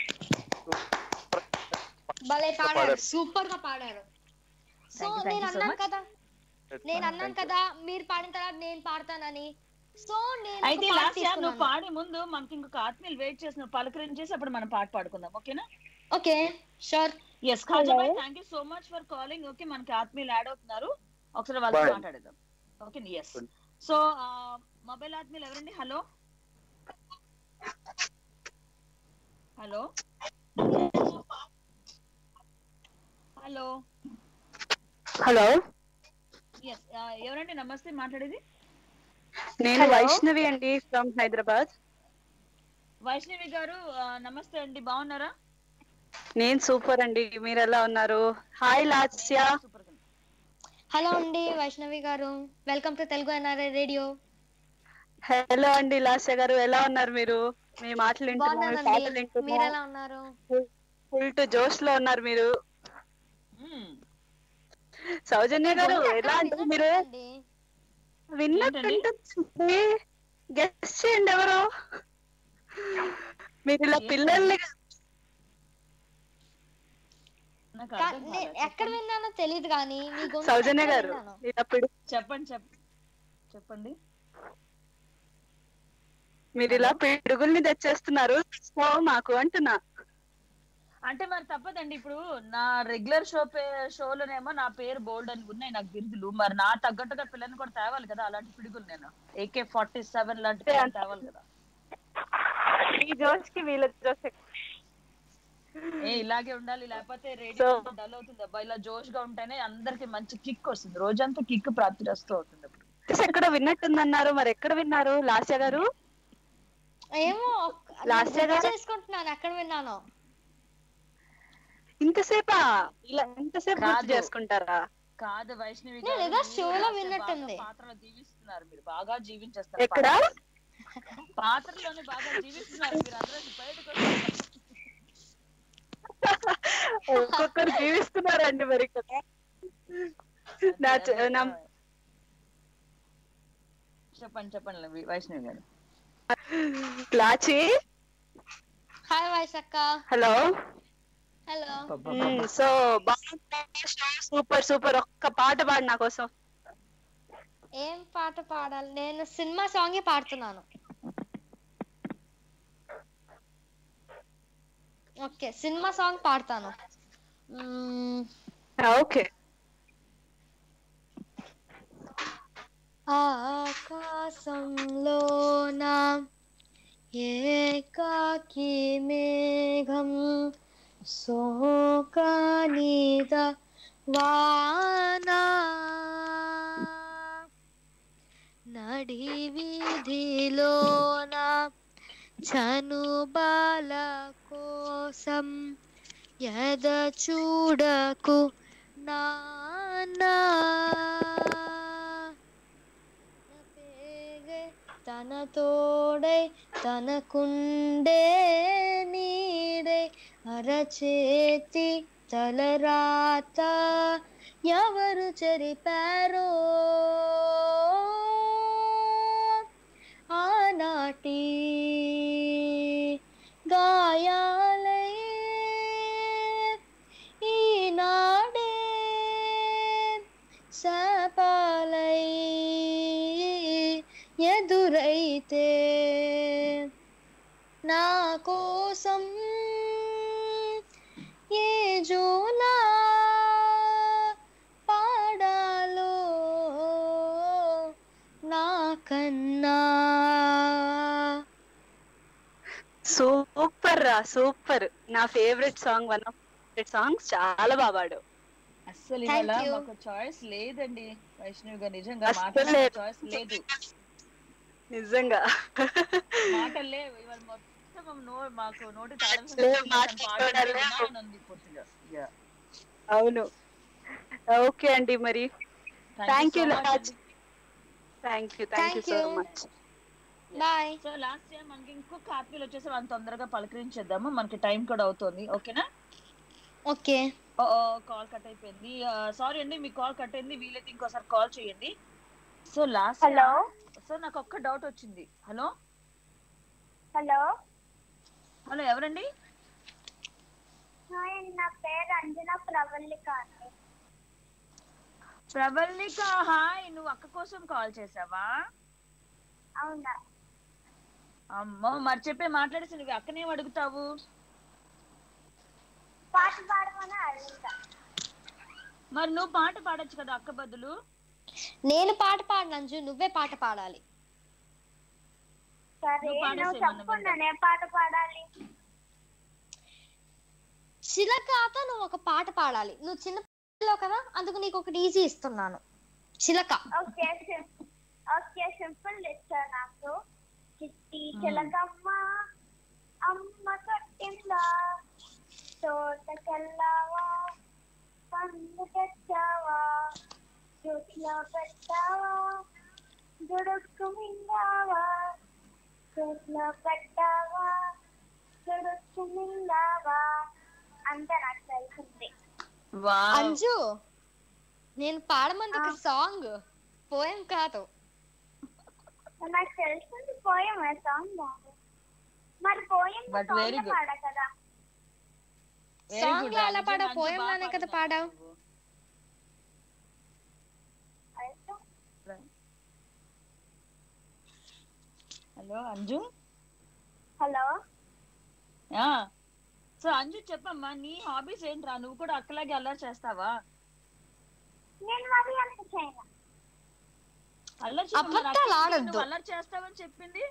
భలే పాడారు పాడారు. సూపర్ గా పాడారు సో Thank you, thank నేను you so అన్నాను much. కదా నేను అన్నాను కదా మీరు పాడిన తర్వాత నేను పాడతానని సో నేను ఒక అయితే పాట లాస్ట్ నువ్వు తీసుకున్నాను. పాడే ముందు మనకి ఇంకొక ఆత్మీయులు వెయిట్ చేసి నువ్వు పలకరించేసి అప్పుడు మనం పాట పాడుకుందాం ఓకేనా okay sure yes Khajabhai thank you so much for calling okay మనకి ఆత్మీయులు యాడ్ అవుతున్నారు ఒకసారి వాళ్ళతో Bye. మాట్లాడేద్దాం ఓకే ఎస్ సో మొబైల్ ఆత్మీయులు ఎవరండి hello hello hello hello yes ఎవరండి నమస్తే మాట్లాడేది నేను వైష్ణవి అండి ఫ్రమ్ హైదరాబాద్ వైష్ణవి గారు ఆ, నమస్తే అండి బాగున్నారా నేను సూపర్ అండి మీరు ఎలా ఉన్నారు హాయ్ లాస్య సూపర్ గా హలో అండి వైష్ణవి గారు welcome to Telugu NRI radio hello అండి లాస్య గారు ఎలా ఉన్నారు మీరు మీ మాటలు వింటున్నాము మీ పాటలు బాగున్నానండి మీరు వింటున్నాము ఎలా ఉన్నారు ఫుల్ టు జోష్ లో ఉన్నారు మీరు సౌజన్య గారు ఎలా అంటే మీరు విన్నట్టుంటుంది గెస్ట్ చేయండి ఎవరో మీరు ఇలా పిల్లల్ని నాకు కా- అర్థం నే- కాలేదు. ఎక్కడ విన్నానో తెలియదు కానీ మీ గొంతు సౌజన్య ఎక్కడ గారు విన్నానో. ఇలా పిడు చెప్పండి చెప్ చెప్పండి మీరు ఇలా పిడుగుల్ని తెచ్చేస్తున్నారు సో మాకు అంటున్నా అంటే మరి తప్పదండి ఇప్పుడు నా రెగ్యులర్ షో పే షోలోనేమో నా పేరు బోల్డ్ అని ఉన్నాయి నాకు బిరుదులు మరి నా తగ్గట్టుగా పిల్లని కూడా తేవాలి కదా అలాంటి పిడుగులు నేను ఏకే ఫార్టీ సెవెన్ లాంటి పిల్లని తేవాలి కదా ఈ జోష్ కి వీళ్ళ జోష్ ఏ ఇలాగే ఉండాలి లేకపోతే రేడియో So- డల్ అవుతుంది అబ్బా ఇలా జోష్ గా ఉంటేనే అందరికి మంచి కిక్ వస్తుంది రోజంతా కిక్ ప్రాప్తిరస్తూ అవుతుంది అప్పుడు ఎక్కడ విన్నట్టుందన్నారు మరి ఎక్కడ విన్నారు లాస్య గారు ఏమో Last నేను year గుర్తు చేసుకుంటున్నాను ఎక్కడ విన్నానో ఇంతసేపా ఇలా ఇంతసేపు గుర్తు కాదు. చేసుకుంటారా కాదు వైష్ణవి నేను గారు, ఏదో మీరు షోలో రాసే విన్నట్టుంది. బాగా పాత్రలో జీవిస్తున్నారు మీరు బాగా జీవించేస్తారు ఎక్కడ పాత్రలోనే బాగా జీవిస్తున్నారు మీరు అందరూ బయటకు వస్తారు. ఒక్కొక్కరు జీవిస్తున్నారండి మరి ఇక్కడ నా చ- నా చెప్పండి చెప్పండి వి- వైష్ణవి గారు లాచి హాయ్ వైశక్క hello hello so super super ఒక్క పాట పాడు నా కోసం ఏం పాట పాడాలి నేను సినిమా సాంగే పాడుతున్నాను ఓకే సినిమా సాంగ్ పాడతాను మ్మ్, ఆకాశంలోన ఏకాకి మేఘం సోకానిద వానా నడి వీధిలోన చనుబాల కోసం ఎద చూడకు నానా పేగే తన తోడై తనకుండే నీడై అరచేతి తలరాత ఎవరు చెరిపారో ఆనాటి గాయాలై ఈనాడే శాపాలై ఎదురైతే నా కోసం ఏ జోలా పాడాలో నాకన్నా సూపర్ రా సూపర్ నా favourite song one of favourite songs చాలా బాగా పాడావు అస్సలు Thank ఇవాళ you. మాకు చాయిస్ లేదండి వైష్ణవి గారు నిజంగా అస్సలు మాట్లాడే లేదు. చాయిస్ లేదు నిజంగా మాటలు లేవు ఇవాళ మొత్తం నో మాకు నోటి తాళం లేవు, మాట్లాడాలి. ఉంది పూర్తిగా Yeah. అవును ఓకే అండి మరి Thank thank you you so much లాజ్ thank you thank you Thank so you. Much bye so last time మనకి ఇంకొక హ్యాపీలు వచ్చేసి మనం తొందరగా పలకరించేద్దాము మనకి టైం కూడా అవుతుంది ఓకేనా ఓకే ఓ కాల్ కట్ అయిపోయింది సారీ అండి మీ కాల్ కట్ అయింది వీలైతే ఇంకోసారి కాల్ చేయండి సో లాస్ట్ హలో సో నాకు ఒక్క డౌట్ వచ్చింది హలో హలో హలో ఎవరండి హాయ్ అండి నా పేరు అంజనా ప్రవల్లిక అండి ప్రబల్నిక హాయ్ నువ్వు అక్క కోసం కాల్ చేసావా అవునా అమ్మో మరి చెప్పే మాట్లాడేసి నువ్వు అక్కనేం అడుగుతావు పాట పాడమని అడుగుతా మరి నువ్వు పాట పాడొచ్చు కదా అక్క బదులు నేను పాట పాడిన అంజు నువ్వే పాట పాడాలి సరే నువ్వు నువ్వు పాడేసేయ్ మనం చెప్పకుండా నేను పాట పాడాలి చిలకతో నువ్వు ఒక పాట పాడాలి నువ్వు చిన్న పిల్లవు కదా అందుకు నీకు ఒకటి ఈజీ ఇస్తున్నాను చిలక ఓకే sim- ఓకే సింపుల్ ఇచ్చా నాకు చిట్టి చిలకమ్మ అమ్మ కట్టిందా తోటకెళ్ళావా పండు తెచ్చావా జుట్లో పెట్టావా జుడుక్కు మింగావా జుట్లో పెట్టావా జుడుక్కు మింగావా అంతే నాకు తెలిసింది అంజు నేను పాడమంది ఒక సాంగ్ పోయం కాదు నాకు తెలిసింది పోయం ఆ సాంగ్ బాగుంది మరి పోయం But very good. పాడా కదా Very సాంగ్ good, లో ఎలా రాజు. పాడావు అంజు పోయం బాగా లోనే కదా పాడుతున్నావు పాడావు నువ్వు. హలో అంజు హలో ఆ సో అంజు చెప్పమ్మా నీ హాబీస్ ఏంట్రా నువ్వు కూడా అక్కలాగే అల్లరి చేస్తావా నేను మరి అంత చేయను అల్లరి చేయమని అబద్ధాలు అక్క ఆడొద్దు. నువ్వు అల్లరి చేస్తావని చెప్పింది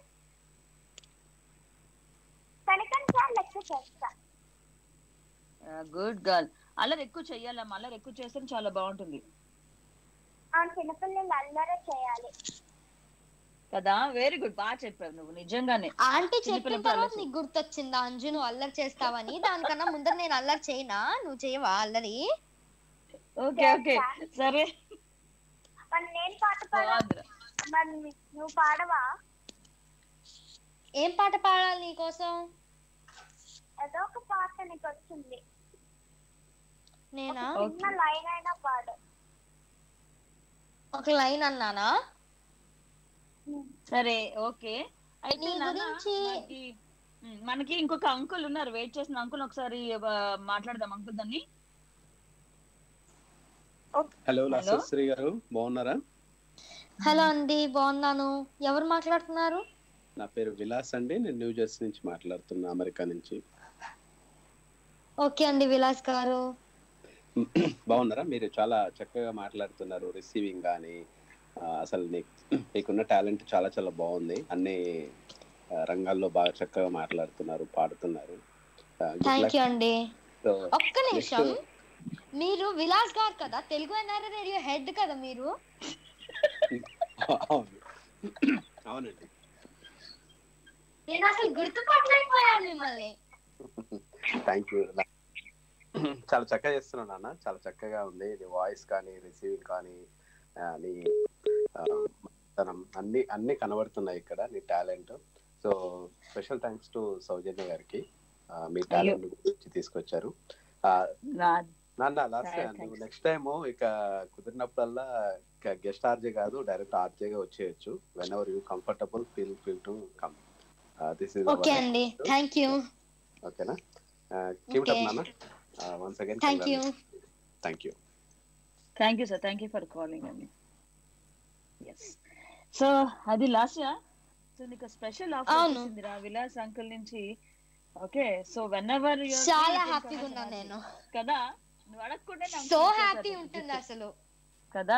కనకంచాలు లెక్క చేస్తా గుడ్ గర్ల్ అల్లరి ఎక్కువ చెయ్యాలమ్మా అల్లరి ఎక్కువ చేస్తే చాలా బాగుంటుంది ఆ చిన్నపిల్లలు అల్లరే చేయాలి కదా వెరీ గుడ్ బాగా చెప్పావు నువ్వు నిజంగానే ఆంటీ చెప్పిన చిన్నపిల్లలతో తర్వాత అల్లరి నీకు గుర్తొచ్చిందా అంజు నువ్వు అల్లరి చేస్తావని దానికన్నా ముందర నేను అల్లరి చేయనా నువ్వు చేయవా అల్లరి ఓకే ఓకే సరే మరి నేను పాట పాడా బాగుందిరా. మరి నీ- నువ్వు పాడవా ఏం పాట పాడాలి నీకోసం ఏదో ఒక పాట నీకు వచ్చింది నేనా చిన్న లైన్ అయినా పాడు ఒక లైన్ అన్నానా సరే ఓకే అయితే నీ నాన్న, గురించి మనకి ఉమ్, మనకి ఇంకొక అంకుల్ ఉన్నారు వెయిట్ చేసిన అంకుల్ ఒకసారి ఆ, మాట్లాడదాం అంకుల్ దాన్ని హలో లాస్యశ్రీ గారు బాగున్నారా హలో అండి బాగున్నాను ఎవరు మాట్లాడుతున్నారు నా పేరు విలాస్ అండి నేను న్యూ జెర్సీ నుంచి మాట్లాడుతున్నా అమెరికా నుంచి ఓకే అండి విలాస్ గారు బాగున్నారా మీరు చాలా చక్కగా మాట్లాడుతున్నారు రిసీవింగ్ కానీ ఆ, అసలు నీకు మీకున్న టాలెంట్ చాలా చాలా బాగుంది అన్ని ఆ, రంగాల్లో బాగా చక్కగా మాట్లాడుతున్నారు పాడుతున్నారు ఆ, good థ్యాంక్ luck. యూ అండి So, ఒక్క నిమిషం next- మీరు విలాస్ గారు కదా తెలుగు ఎన్ఆర్ఏ రేడియో హెడ్ కదా మీరు అవును అవునండి నేను అసలు గుర్తుపట్టలేకపోయాను మిమ్మల్ని థ్యాంక్ యూ చాలా చక్కగా చేస్తున్నావు నాన్న చాలా చక్కగా ఉంది నీ వాయిస్ కానీ రిసీవింగ్ కానీ ఆ, నీ ఆ, తనం అన్ని అన్ని కనబడుతున్నాయి ఇక్కడ నీ talent so special thanks to Soujanya గారికి ఆ, మీ టాలెంట్ గురించి తీసుకొచ్చారు ఆ, నాన్న లాస్ట్ Thanks. నువ్వు నెక్స్ట్ టైం ఇక కుదిరినప్పుడల్లా గెస్ట్ ఆర్జే కాదు డైరెక్ట్ ఆర్జేగా వచ్చేయచ్చు whenever you comfortable feel feel to come this is okay అండి థ్యాంక్ యూ ఓకేనా కీప్ ఇట్ అప్ Okay. నాన్న once again thank you thank you thank you sir thank you for calling అండి ఎస్ సో అది లాస్ట్ సో నీకు స్పెషల్ ఆఫర్ అవును. వచ్చింది రా విలాస్ అంకుల్ నుంచి ఓకే సో వెన్ ఎవర్ చాలా హ్యాపీగా ఉన్నాను నేను కదా నువ్వు అడగకుండా సో హ్యాపీ ఉంటుంది అసలు కదా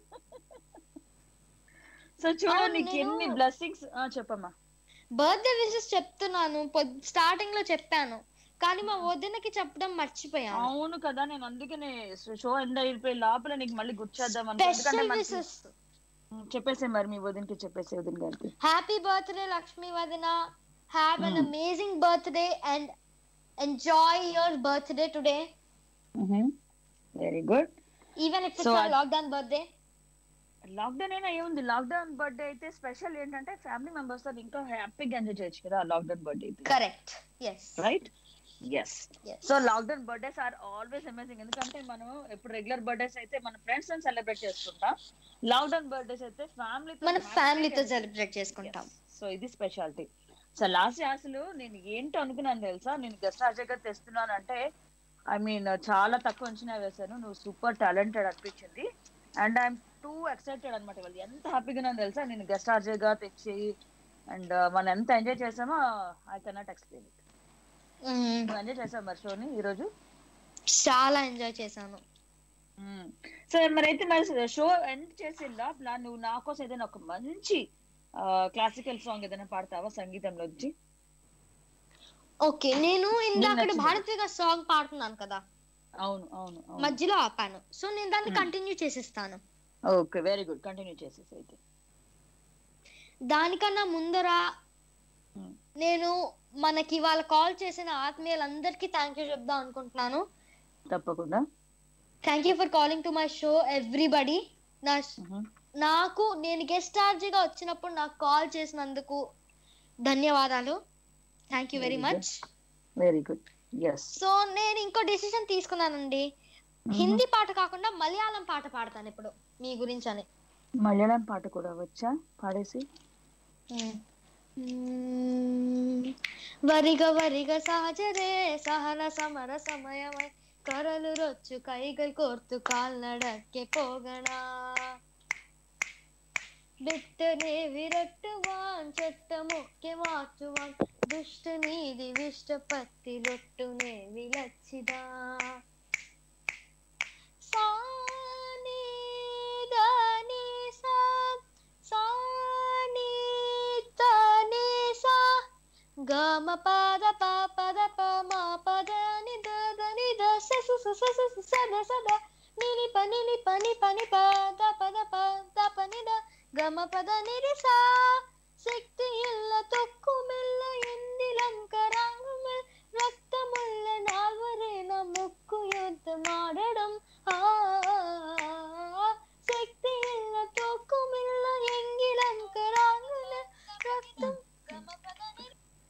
సో చూడు అవును, నీకు నేను- ఎన్ని బ్లెస్సింగ్స్ చెప్పమ్మా బర్త్డే విషెస్ చెప్తున్నాను స్టార్టింగ్ లో చెప్పాను కానీ మా వదినకి చెప్పడం మర్చిపోయాను అవును కదా నేను అందుకనే షో ఎండ్ అయిపోయి లోపల నీకు మళ్ళీ గుర్చేద్దాం స్పెషల్ విషెస్ చెప్పేసే మరి మీ వదినకి చెప్పేసే వదిన గారికి హ్యాపీ బర్త్డే లక్ష్మి వదిన have an amazing birthday and enjoy your birthday today very good even if So, it's I- lockdown birthday lockdown అయినా ఏముంది లాక్డౌన్ బర్త్డే అయితే స్పెషల్ ఏంటంటే ఫ్యామిలీ మెంబర్స్ తో ఇంకా హ్యాపీగా ఎంజాయ్ చేయొచ్చు కదా లాక్డౌన్ బర్త్డే అయితే correct yes right yes so lockdown birthdays are always amazing ఎందుకంటే మనం ఇప్పుడు రెగ్యులర్ బర్త్డేస్ అయితే మన ఫ్రెండ్స్ తో సెలబ్రేట్ చేసుకుంటాం లాక్డౌన్ బర్త్డేస్ అయితే ఫ్యామిలీ మన ఫ్యామిలీతో సెలబ్రేట్ చేసుకుంటాం సో ఇది స్పెషాలిటీ సో లాస్ట్ అసలు నేను ఏంటో అనుకున్నాను తెలుసా నేను గెస్ట్ హాజర్గా తెస్తున్నాను అంటే ఐ మీన్ చాలా తక్కువ అంచనా వేశాను నువ్వు సూపర్ టాలెంటెడ్ అనిపించింది అండ్ ఐఎమ్ టూ ఎక్సైటెడ్ అనమాట వాళ్ళు ఎంత హ్యాపీగా ఉన్నాను తెలుసా నేను గెస్ట్ హాజర్గా తెచ్చి అండ్ మనం ఎంత ఎంజాయ్ చేసామో ఐ కెనాట్ ఎక్స్ప్లెయిన్ ఇట్ నువ్వు ఎంజాయ్ చేసావు మరి షోని ఈరోజు చాలా ఎంజాయ్ చేశాను సో మరి అయితే మరి షో ఎండ్ చేసి లోపల నువ్వు నా కోసం ఏదైనా ఒక మంచి క్లాసికల్ సాంగ్ ఏదైనా పాడతావా సంగీతంలో వచ్చి ఓకే నేను ఇందాక నచ్చింది. భారతీయ గారి సాంగ్ పాడుతున్నాను కదా అవును అవును అవును మధ్యలో ఆపాను సో నేను దాన్ని Hmm. కంటిన్యూ చేసేస్తాను ఓకే వెరీ గుడ్ కంటిన్యూ చేసేసి అయితే దానికన్నా ముందర Hmm. నేను మనకి ఇవాళ కాల్ చేసిన ఆత్మీయులందరికీ థ్యాంక్ యూ చెప్దాం అనుకుంటున్నాను తప్పకుండా thank you for calling to my show everybody నా నాకు నేను గెస్ట్ గా వచ్చినప్పుడు నాకు కాల్ చేసినందుకు ధన్యవాదాలు thank you very Very much very good yes so నేను ఇంకో డెసిషన్ తీసుకున్నానండి హిందీ పాట కాకుండా మలయాళం పాట పాడతాను ఇప్పుడు మీ గురించి అని మలయాళం పాట కూడా వచ్చా పాడేసి వరిగ వరిగ సహజరే సహన సమర సమയമై കരളു റൊച്ചു കൈകൾ കോർത്തു കാൽനടക്കെ പോകണ ദുഷ്ടനെ വിരട്ടുവാൻ ചട്ടമൊക്കെ മാറ്റുവാൻ ദുഷ്ടനീതി വിഷ്ടപ്പത്തിലൊട്ടുനെ വിലച്ചിതാ గమ పద ప పద ప మా పద ని ద ద ని ద స స స స స స స ద స ద ని ని ప ని ని ప ని ప ని ప ద ప ద ప ద ప ని ద గమ పద ని రి సా శక్తి ఇల్ల తొక్కుమెల్ల ఎందిలంకరాంగమ రక్తముల్ల నాల్వరేన ముక్కు యుద్ధ మాడడం ఆ శక్తి ఇల్ల తొక్కుమెల్ల ఎంగిలంకరాంగమ రక్తం గమ పద ని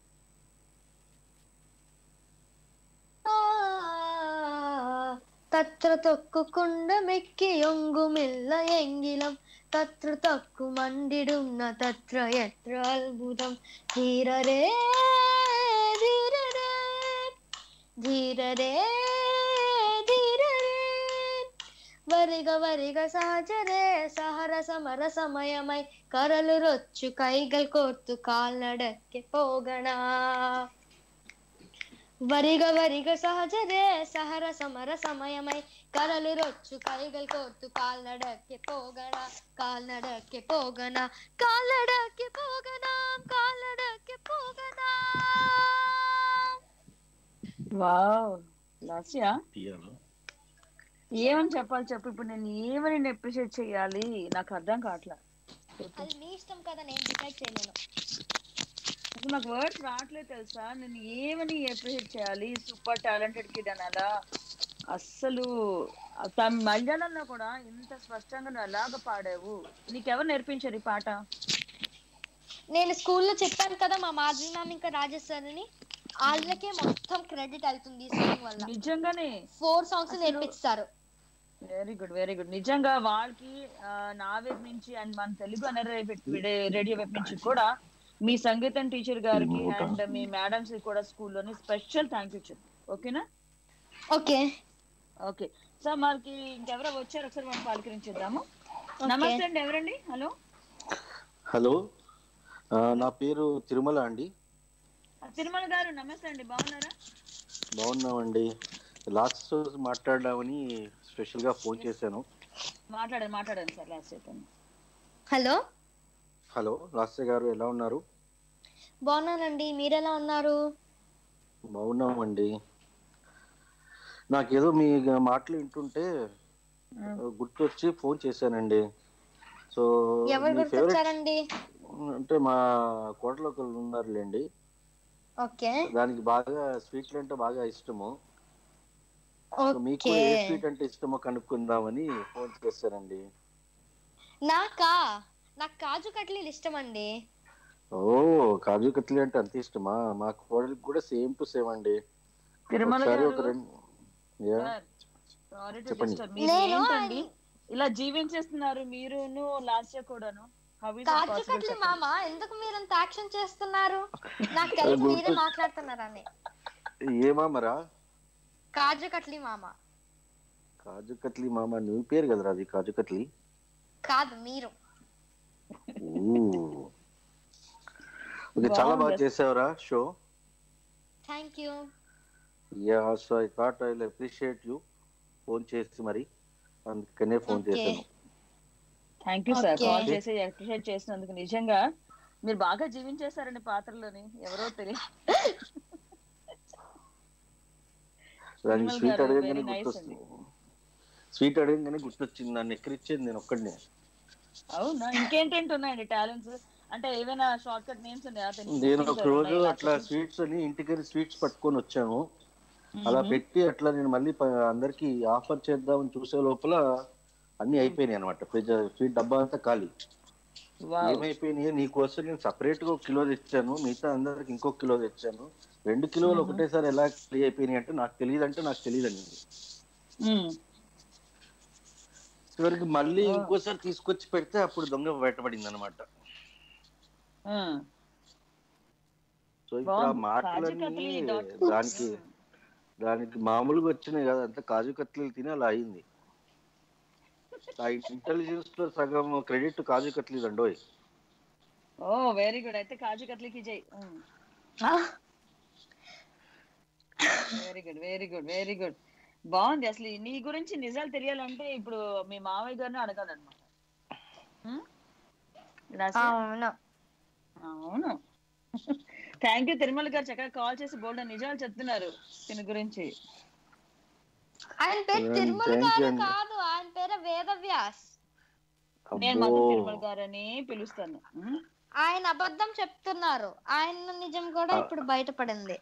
തത്ര തൊക്കുകുണ്ടമെക്കി ഒങ്കുമില്ല എങ്കിലും തത്ര തൊക്കു മണ്ടിടുന്ന തത്ര എത്ര അത്ഭുതം ധീരരേ ധീരരേ ധീരരേ ധീരരേ వరిగ వరిగ సహజరే సహర సమర సమయమై కరలు రొచ్చు కైగల్ కోర్తు కాల్నడಕ್ಕೆ పోగణ వరిగ వరిగ సహజరే సహర సమర సమయమై కరలు రొచ్చు కైగల్ కోర్తు కాల్నడಕ್ಕೆ పోగణ కాల్నడಕ್ಕೆ పోగణ కాల్నడಕ್ಕೆ పోగణ కాల్నడಕ್ಕೆ పోగణ వావ్ లాస్యా ఏమని చెప్పాలి చెప్పు ఇప్పుడు నేను ఏమని అప్రిషియేట్ చేయాలి నాకు అర్థం కావట్లా అది మీ ఇష్టం కదా నేను డిసైడ్ చేయలేను అసలు నాకు వర్డ్స్ రావట్లేదు తెలుసా నేను ఏమని అప్రిషియేట్ చేయాలి సూపర్ టాలెంటెడ్ కిడ్ అనాలా అస్సలు తమ మలయాళంలో కూడా ఇంత స్పష్టంగా నువ్వు ఎలాగ పాడావు నీకెవరు నేర్పించారు ఈ పాట నేను స్కూల్లో చెప్పాను కదా మా మాధవి మ్యామ్ ఇంకా రాజేష్ సార్ అని వాళ్ళకే మొత్తం క్రెడిట్ అవుతుంది ఈ సాంగ్ వల్ల నిజంగానే ఫోర్ సాంగ్స్ నేర్పిస్తారు వెరీ గుడ్ వెరీ గుడ్ నిజంగా వాళ్ళకి ఆ, నా వైపు నుంచి అండ్ మన తెలుగు అనే రేడియో వైపు నుంచి కూడా మీ సంగీతం టీచర్ గారికి అండ్ మీ మేడమ్స్ కూడా స్కూల్లోని స్పెషల్ థ్యాంక్ యూ చెప్పు ఓకేనా ఓకే ఓకే సో మనకి ఇంకెవరో వచ్చారు ఒకసారి మనం పలకరించేద్దాము నమస్తే అండి ఎవరండి హలో హలో ఆ, నా పేరు తిరుమల అండి తిరుమల గారు నమస్తే అండి బాగున్నారా బాగున్నామండి లాస్ట్ రోజు మాట్లాడదామని స్పెషల్ గా ఫోన్ చేశాను మాట్లాడండి మాట్లాడండి సార్ లాస్ట్ చెప్పండి హలో హలో లాస్య గారు ఎలా ఉన్నారు బాగున్నానండి మీరెలా ఉన్నారు బాగున్నామండి నాకేదో మీ మాటలు వింటుంటే గుర్తొచ్చి ఫోన్ చేశానండి సో ఎవరు మీ ఫేవరెట్ గుర్తొచ్చారండి అంటే మా కోటలో ఒకళ్ళు ఉన్నారులేండి ఓకే దానికి బాగా స్వీట్లు అంటే బాగా ఇష్టము సో మీకు ఓకే ఏ స్వీట్ అంటే ఇష్టమో కనుక్కుందామని ఫోన్ చేశానండి నాకా నాకు కాజు కట్లీలు ఇష్టం అండి ఓ కాజు కత్లీ అంటే అంత ఇష్టమా మా కోడలికి కూడా సేమ్ టు సేమ్ అండి తిరుమల ఒకసారి ఒక గారు రెండు యా, సారీ టు చెప్పండి. డిస్టర్బ్ మీరు నేను ఏంటండి ఇలా జీవించేస్తున్నారు మీరును లాస్ట్ కూడాను హౌ ఇస్ కాజు కట్లీ మామ ఎందుకు మీరు అంత యాక్షన్ చేస్తున్నారు నాకు తెలుసు మీరే గుర్తు- మాట్లాడుతున్నారని ఏమామరా కాజు కట్లీ మామ కాజు కత్లీ మామ నీ పేరు కదరా అది కాజు కత్లీ కాదు మీరు ఊ. ఓకే చాలా బాగా బాగుంది. చేసావురా show thank you yeah so I thought I appreciate you phone చేసి మరి అందుకనే ఫోన్ Okay. చేశాను thank you sir Okay. Call చేసి అప్రిషియేట్ చేసినందుకు నిజంగా మీరు బాగా జీవించేశారండి పాత్రలోని ఎవరో తెలియదు దానికి తిరుమల స్వీట్ గారు, అడగగానే very nice గుర్తొస్తుంది స్వీట్ అడగగానే గుర్తొచ్చింది నన్ను ఎక్కడిచ్చేది నేను ఒక్కడినే అవునా ఇంకేంటేంటి ఉన్నాయండి టాలెంట్స్ అంటే ఏమైనా షార్ట్ కట్ నేమ్స్ ఉన్నాయా అతనికి? నేను ఒక Things రోజు ఉన్నాయి, ఇలా అట్లా చెప్పి. స్వీట్స్ అని ఇంటికి స్వీట్స్ పట్టుకొని వచ్చాను అలా మ్మ్. పెట్టి అట్లా నేను మళ్ళీ ప- అందరికి ఆఫర్ చేద్దామని చూసే లోపల అన్ని అయిపోయినాయి అనమాట ఫ్రిడ్జ్ స్వీట్ డబ్బా అంతా ఖాళీ Wow. ఏమైపోయినాయి నీకోసం నేను సపరేట్ గా ఒక కిలో తెచ్చాను మిగతా అందరికి ఇంకో కిలో తెచ్చాను రెండు కిలోలు మ్మ్. ఒకటేసారి ఎలా ఖాళీ అయిపోయినాయి అంటే నాకు తెలియదు అంటే నాకు తెలియదు అని మ్మ్. చివరికి మళ్ళీ ఇంకోసారి తీసుకొచ్చి పెడితే అప్పుడు దొంగ బయటపడింది అనమాట ఆ, సో ఇప్పుడు ఆ బాగుంది. మాటలన్నీ కాజుకత్లీ.com. దానికి దానికి మామూలుగా వచ్చినాయి కదా అంత కాజు కత్లీలు తిని అలా అయింది ఆ ఇంటెలిజెన్స్ లో సగం క్రెడిట్ కాజు కత్లీలు అండోయ్ ఓ వెరీ గుడ్ అయితే కాజు కట్లీకి జై very good very good very good బాగుంది అసలు నీ గురించి నిజాలు తెలియాలంటే ఇప్పుడు మీ మావయ్య గారిని అడగాలన్నమాట ఉమ్? రాసి- అవును అవును థ్యాంక్ యూ తిరుమల గారు చక్కగా కాల్ చేసి బోల్డ్ నిజాలు చెప్తున్నారు దీని గురించి ఆయన పేరు Thank- తిరుమల thank you గారు అండి. కాదు ఆయన పేరు వేదవ్యాస్ నేను అబ్బో మాత్రం తిరుమల గారని పిలుస్తాను ఉమ్? ఆయన అబద్ధం చెప్తున్నారు ఆయన నిజం కూడా ఇప్పుడు బయటపడింది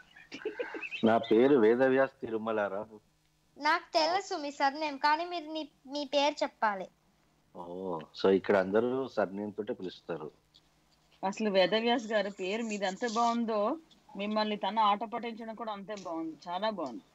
నా పేరు వేదవ్యాస్ తిరుమలారా నాకు తెలుసు మీ సర్నేమ్ కానీ మీరు నీ మీ పేరు చెప్పాలి ఓ సో ఇక్కడ అందరూ సర్నేమ్ తోటే పిలుస్తారు అసలు వేదవ్యాస్ గారి పేరు మీది ఎంత బాగుందో మిమ్మల్ని తన ఆట పట్టించడం కూడా అంతే బాగుంది చాలా బాగుంది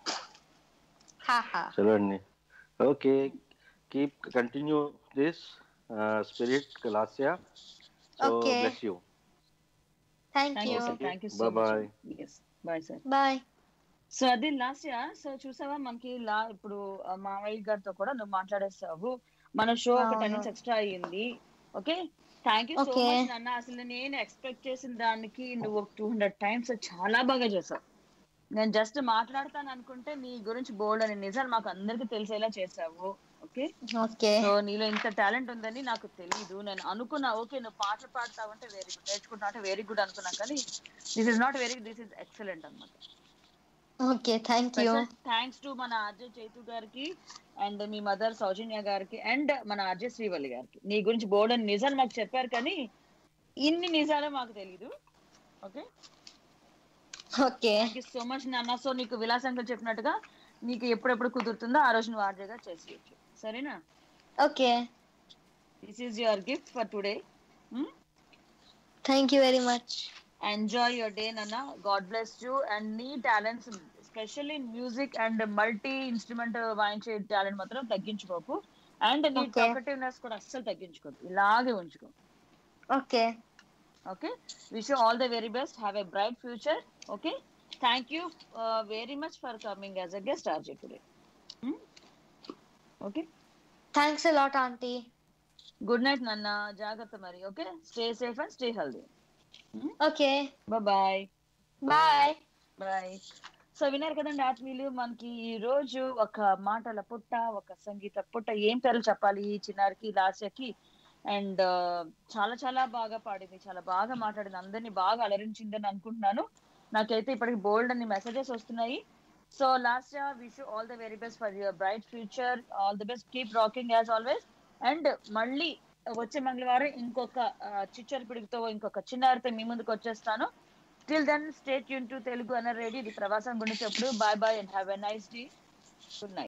హాహా చలో అండి okay keep continue this spirit Lasya so Okay. Bless you thank thank you you sir thank you so Bye-bye. Much bye sir bye so అది లాస్ట్ ఇయర్ సో చూసావా మనకి లా ఇప్పుడు ఆ, మావయ్య గారితో కూడా నువ్వు మాట్లాడేస్తావు మన షో ఒక టెన్ అవును. మినిట్స్ ఎక్స్ట్రా అయ్యింది okay thank you so Okay. Much నాన్న అసలు నేను ఎక్స్పెక్ట్ చేసిన దానికి నువ్వు టూ హండ్రెడ్ టైమ్స్ చాలా బాగా చేసావు నేను జస్ట్ మాట్లాడతాను అనుకుంటే నీ గురించి బోల్డ్ అని నిజాలు మాకు అందరికి తెలిసేలా చేసావు ఓకే ఓకే సో నీలో ఇంత టాలెంట్ ఉందని నాకు తెలియదు నేను అనుకున్నా ఓకే నువ్వు పాటలు పాడతావంటే వెరీ గుడ్ నేర్చుకుంటున్నా అంటే వెరీ గుడ్ అనుకున్నా కానీ this is not very this is excellent అనమాట okay thank you thanks to మన ఆర్జే చైతు గారికి అండ్ మీ మదర్ సౌజన్య గారికి అండ్ మన ఆర్జే శ్రీవల్లి గారికి నీ గురించి బోర్డు అని నిజాలు మాకు చెప్పారు కానీ ఇన్ని నిజాలు మాకు తెలీదు okay okay thank you so much నాన్న సో నీకు విలాసంగా చెప్పినట్టుగా నీకు ఎప్పుడెప్పుడు కుదురుతుందో ఆ రోజు నువ్వు ఆర్జేగా చేసేయచ్చు సరేనా okay this is your gift for today thank you very much enjoy your day నాన్న గాడ్ బ్లెస్ యూ అండ్ నీ talents specially music and multi instrument వాయించే టాలెంట్ మాత్రం తగ్గించుకోకు అండ్ నీ Okay. టాకటివ్నెస్ కూడా అస్సలు తగ్గించుకోదు ఇలాగే ఉంచుకో okay okay wish you all the very best have a bright future okay thank you very much for coming as a guest RJ today okay thanks lot aunty good night నాన్న జాగ్రత్త మరి okay stay safe and stay healthy okay bye bye bye so విన్నారు కదండి ఆత్మీయులు మనకి ఈ రోజు ఒక మాటల పుట్ట ఒక సంగీత పుట్ట ఏం పేర్లు చెప్పాలి ఈ చిన్నారికి లాస్యకి అండ్ చాలా చాలా బాగా పాడింది చాలా బాగా మాట్లాడింది అందరినీ బాగా అలరించిందని అనుకుంటున్నాను నాకైతే ఇప్పటికి బోల్డ్ అన్ని మెసేజెస్ వస్తున్నాయి so last wish all the very best for your bright future all the best keep rocking as always and మళ్ళీ వచ్చే మంగళవారం ఇంకొక చిచ్చర్ పిడుగుతో ఇంకొక చిన్నారితో మీ ముందుకు వచ్చేస్తాను టిల్ దెన్ స్టేట్ యూన్ టు తెలుగు అన్న రేడియో ఇది ప్రవాసం గురించి ఎప్పుడు bye bye and have a nice day good night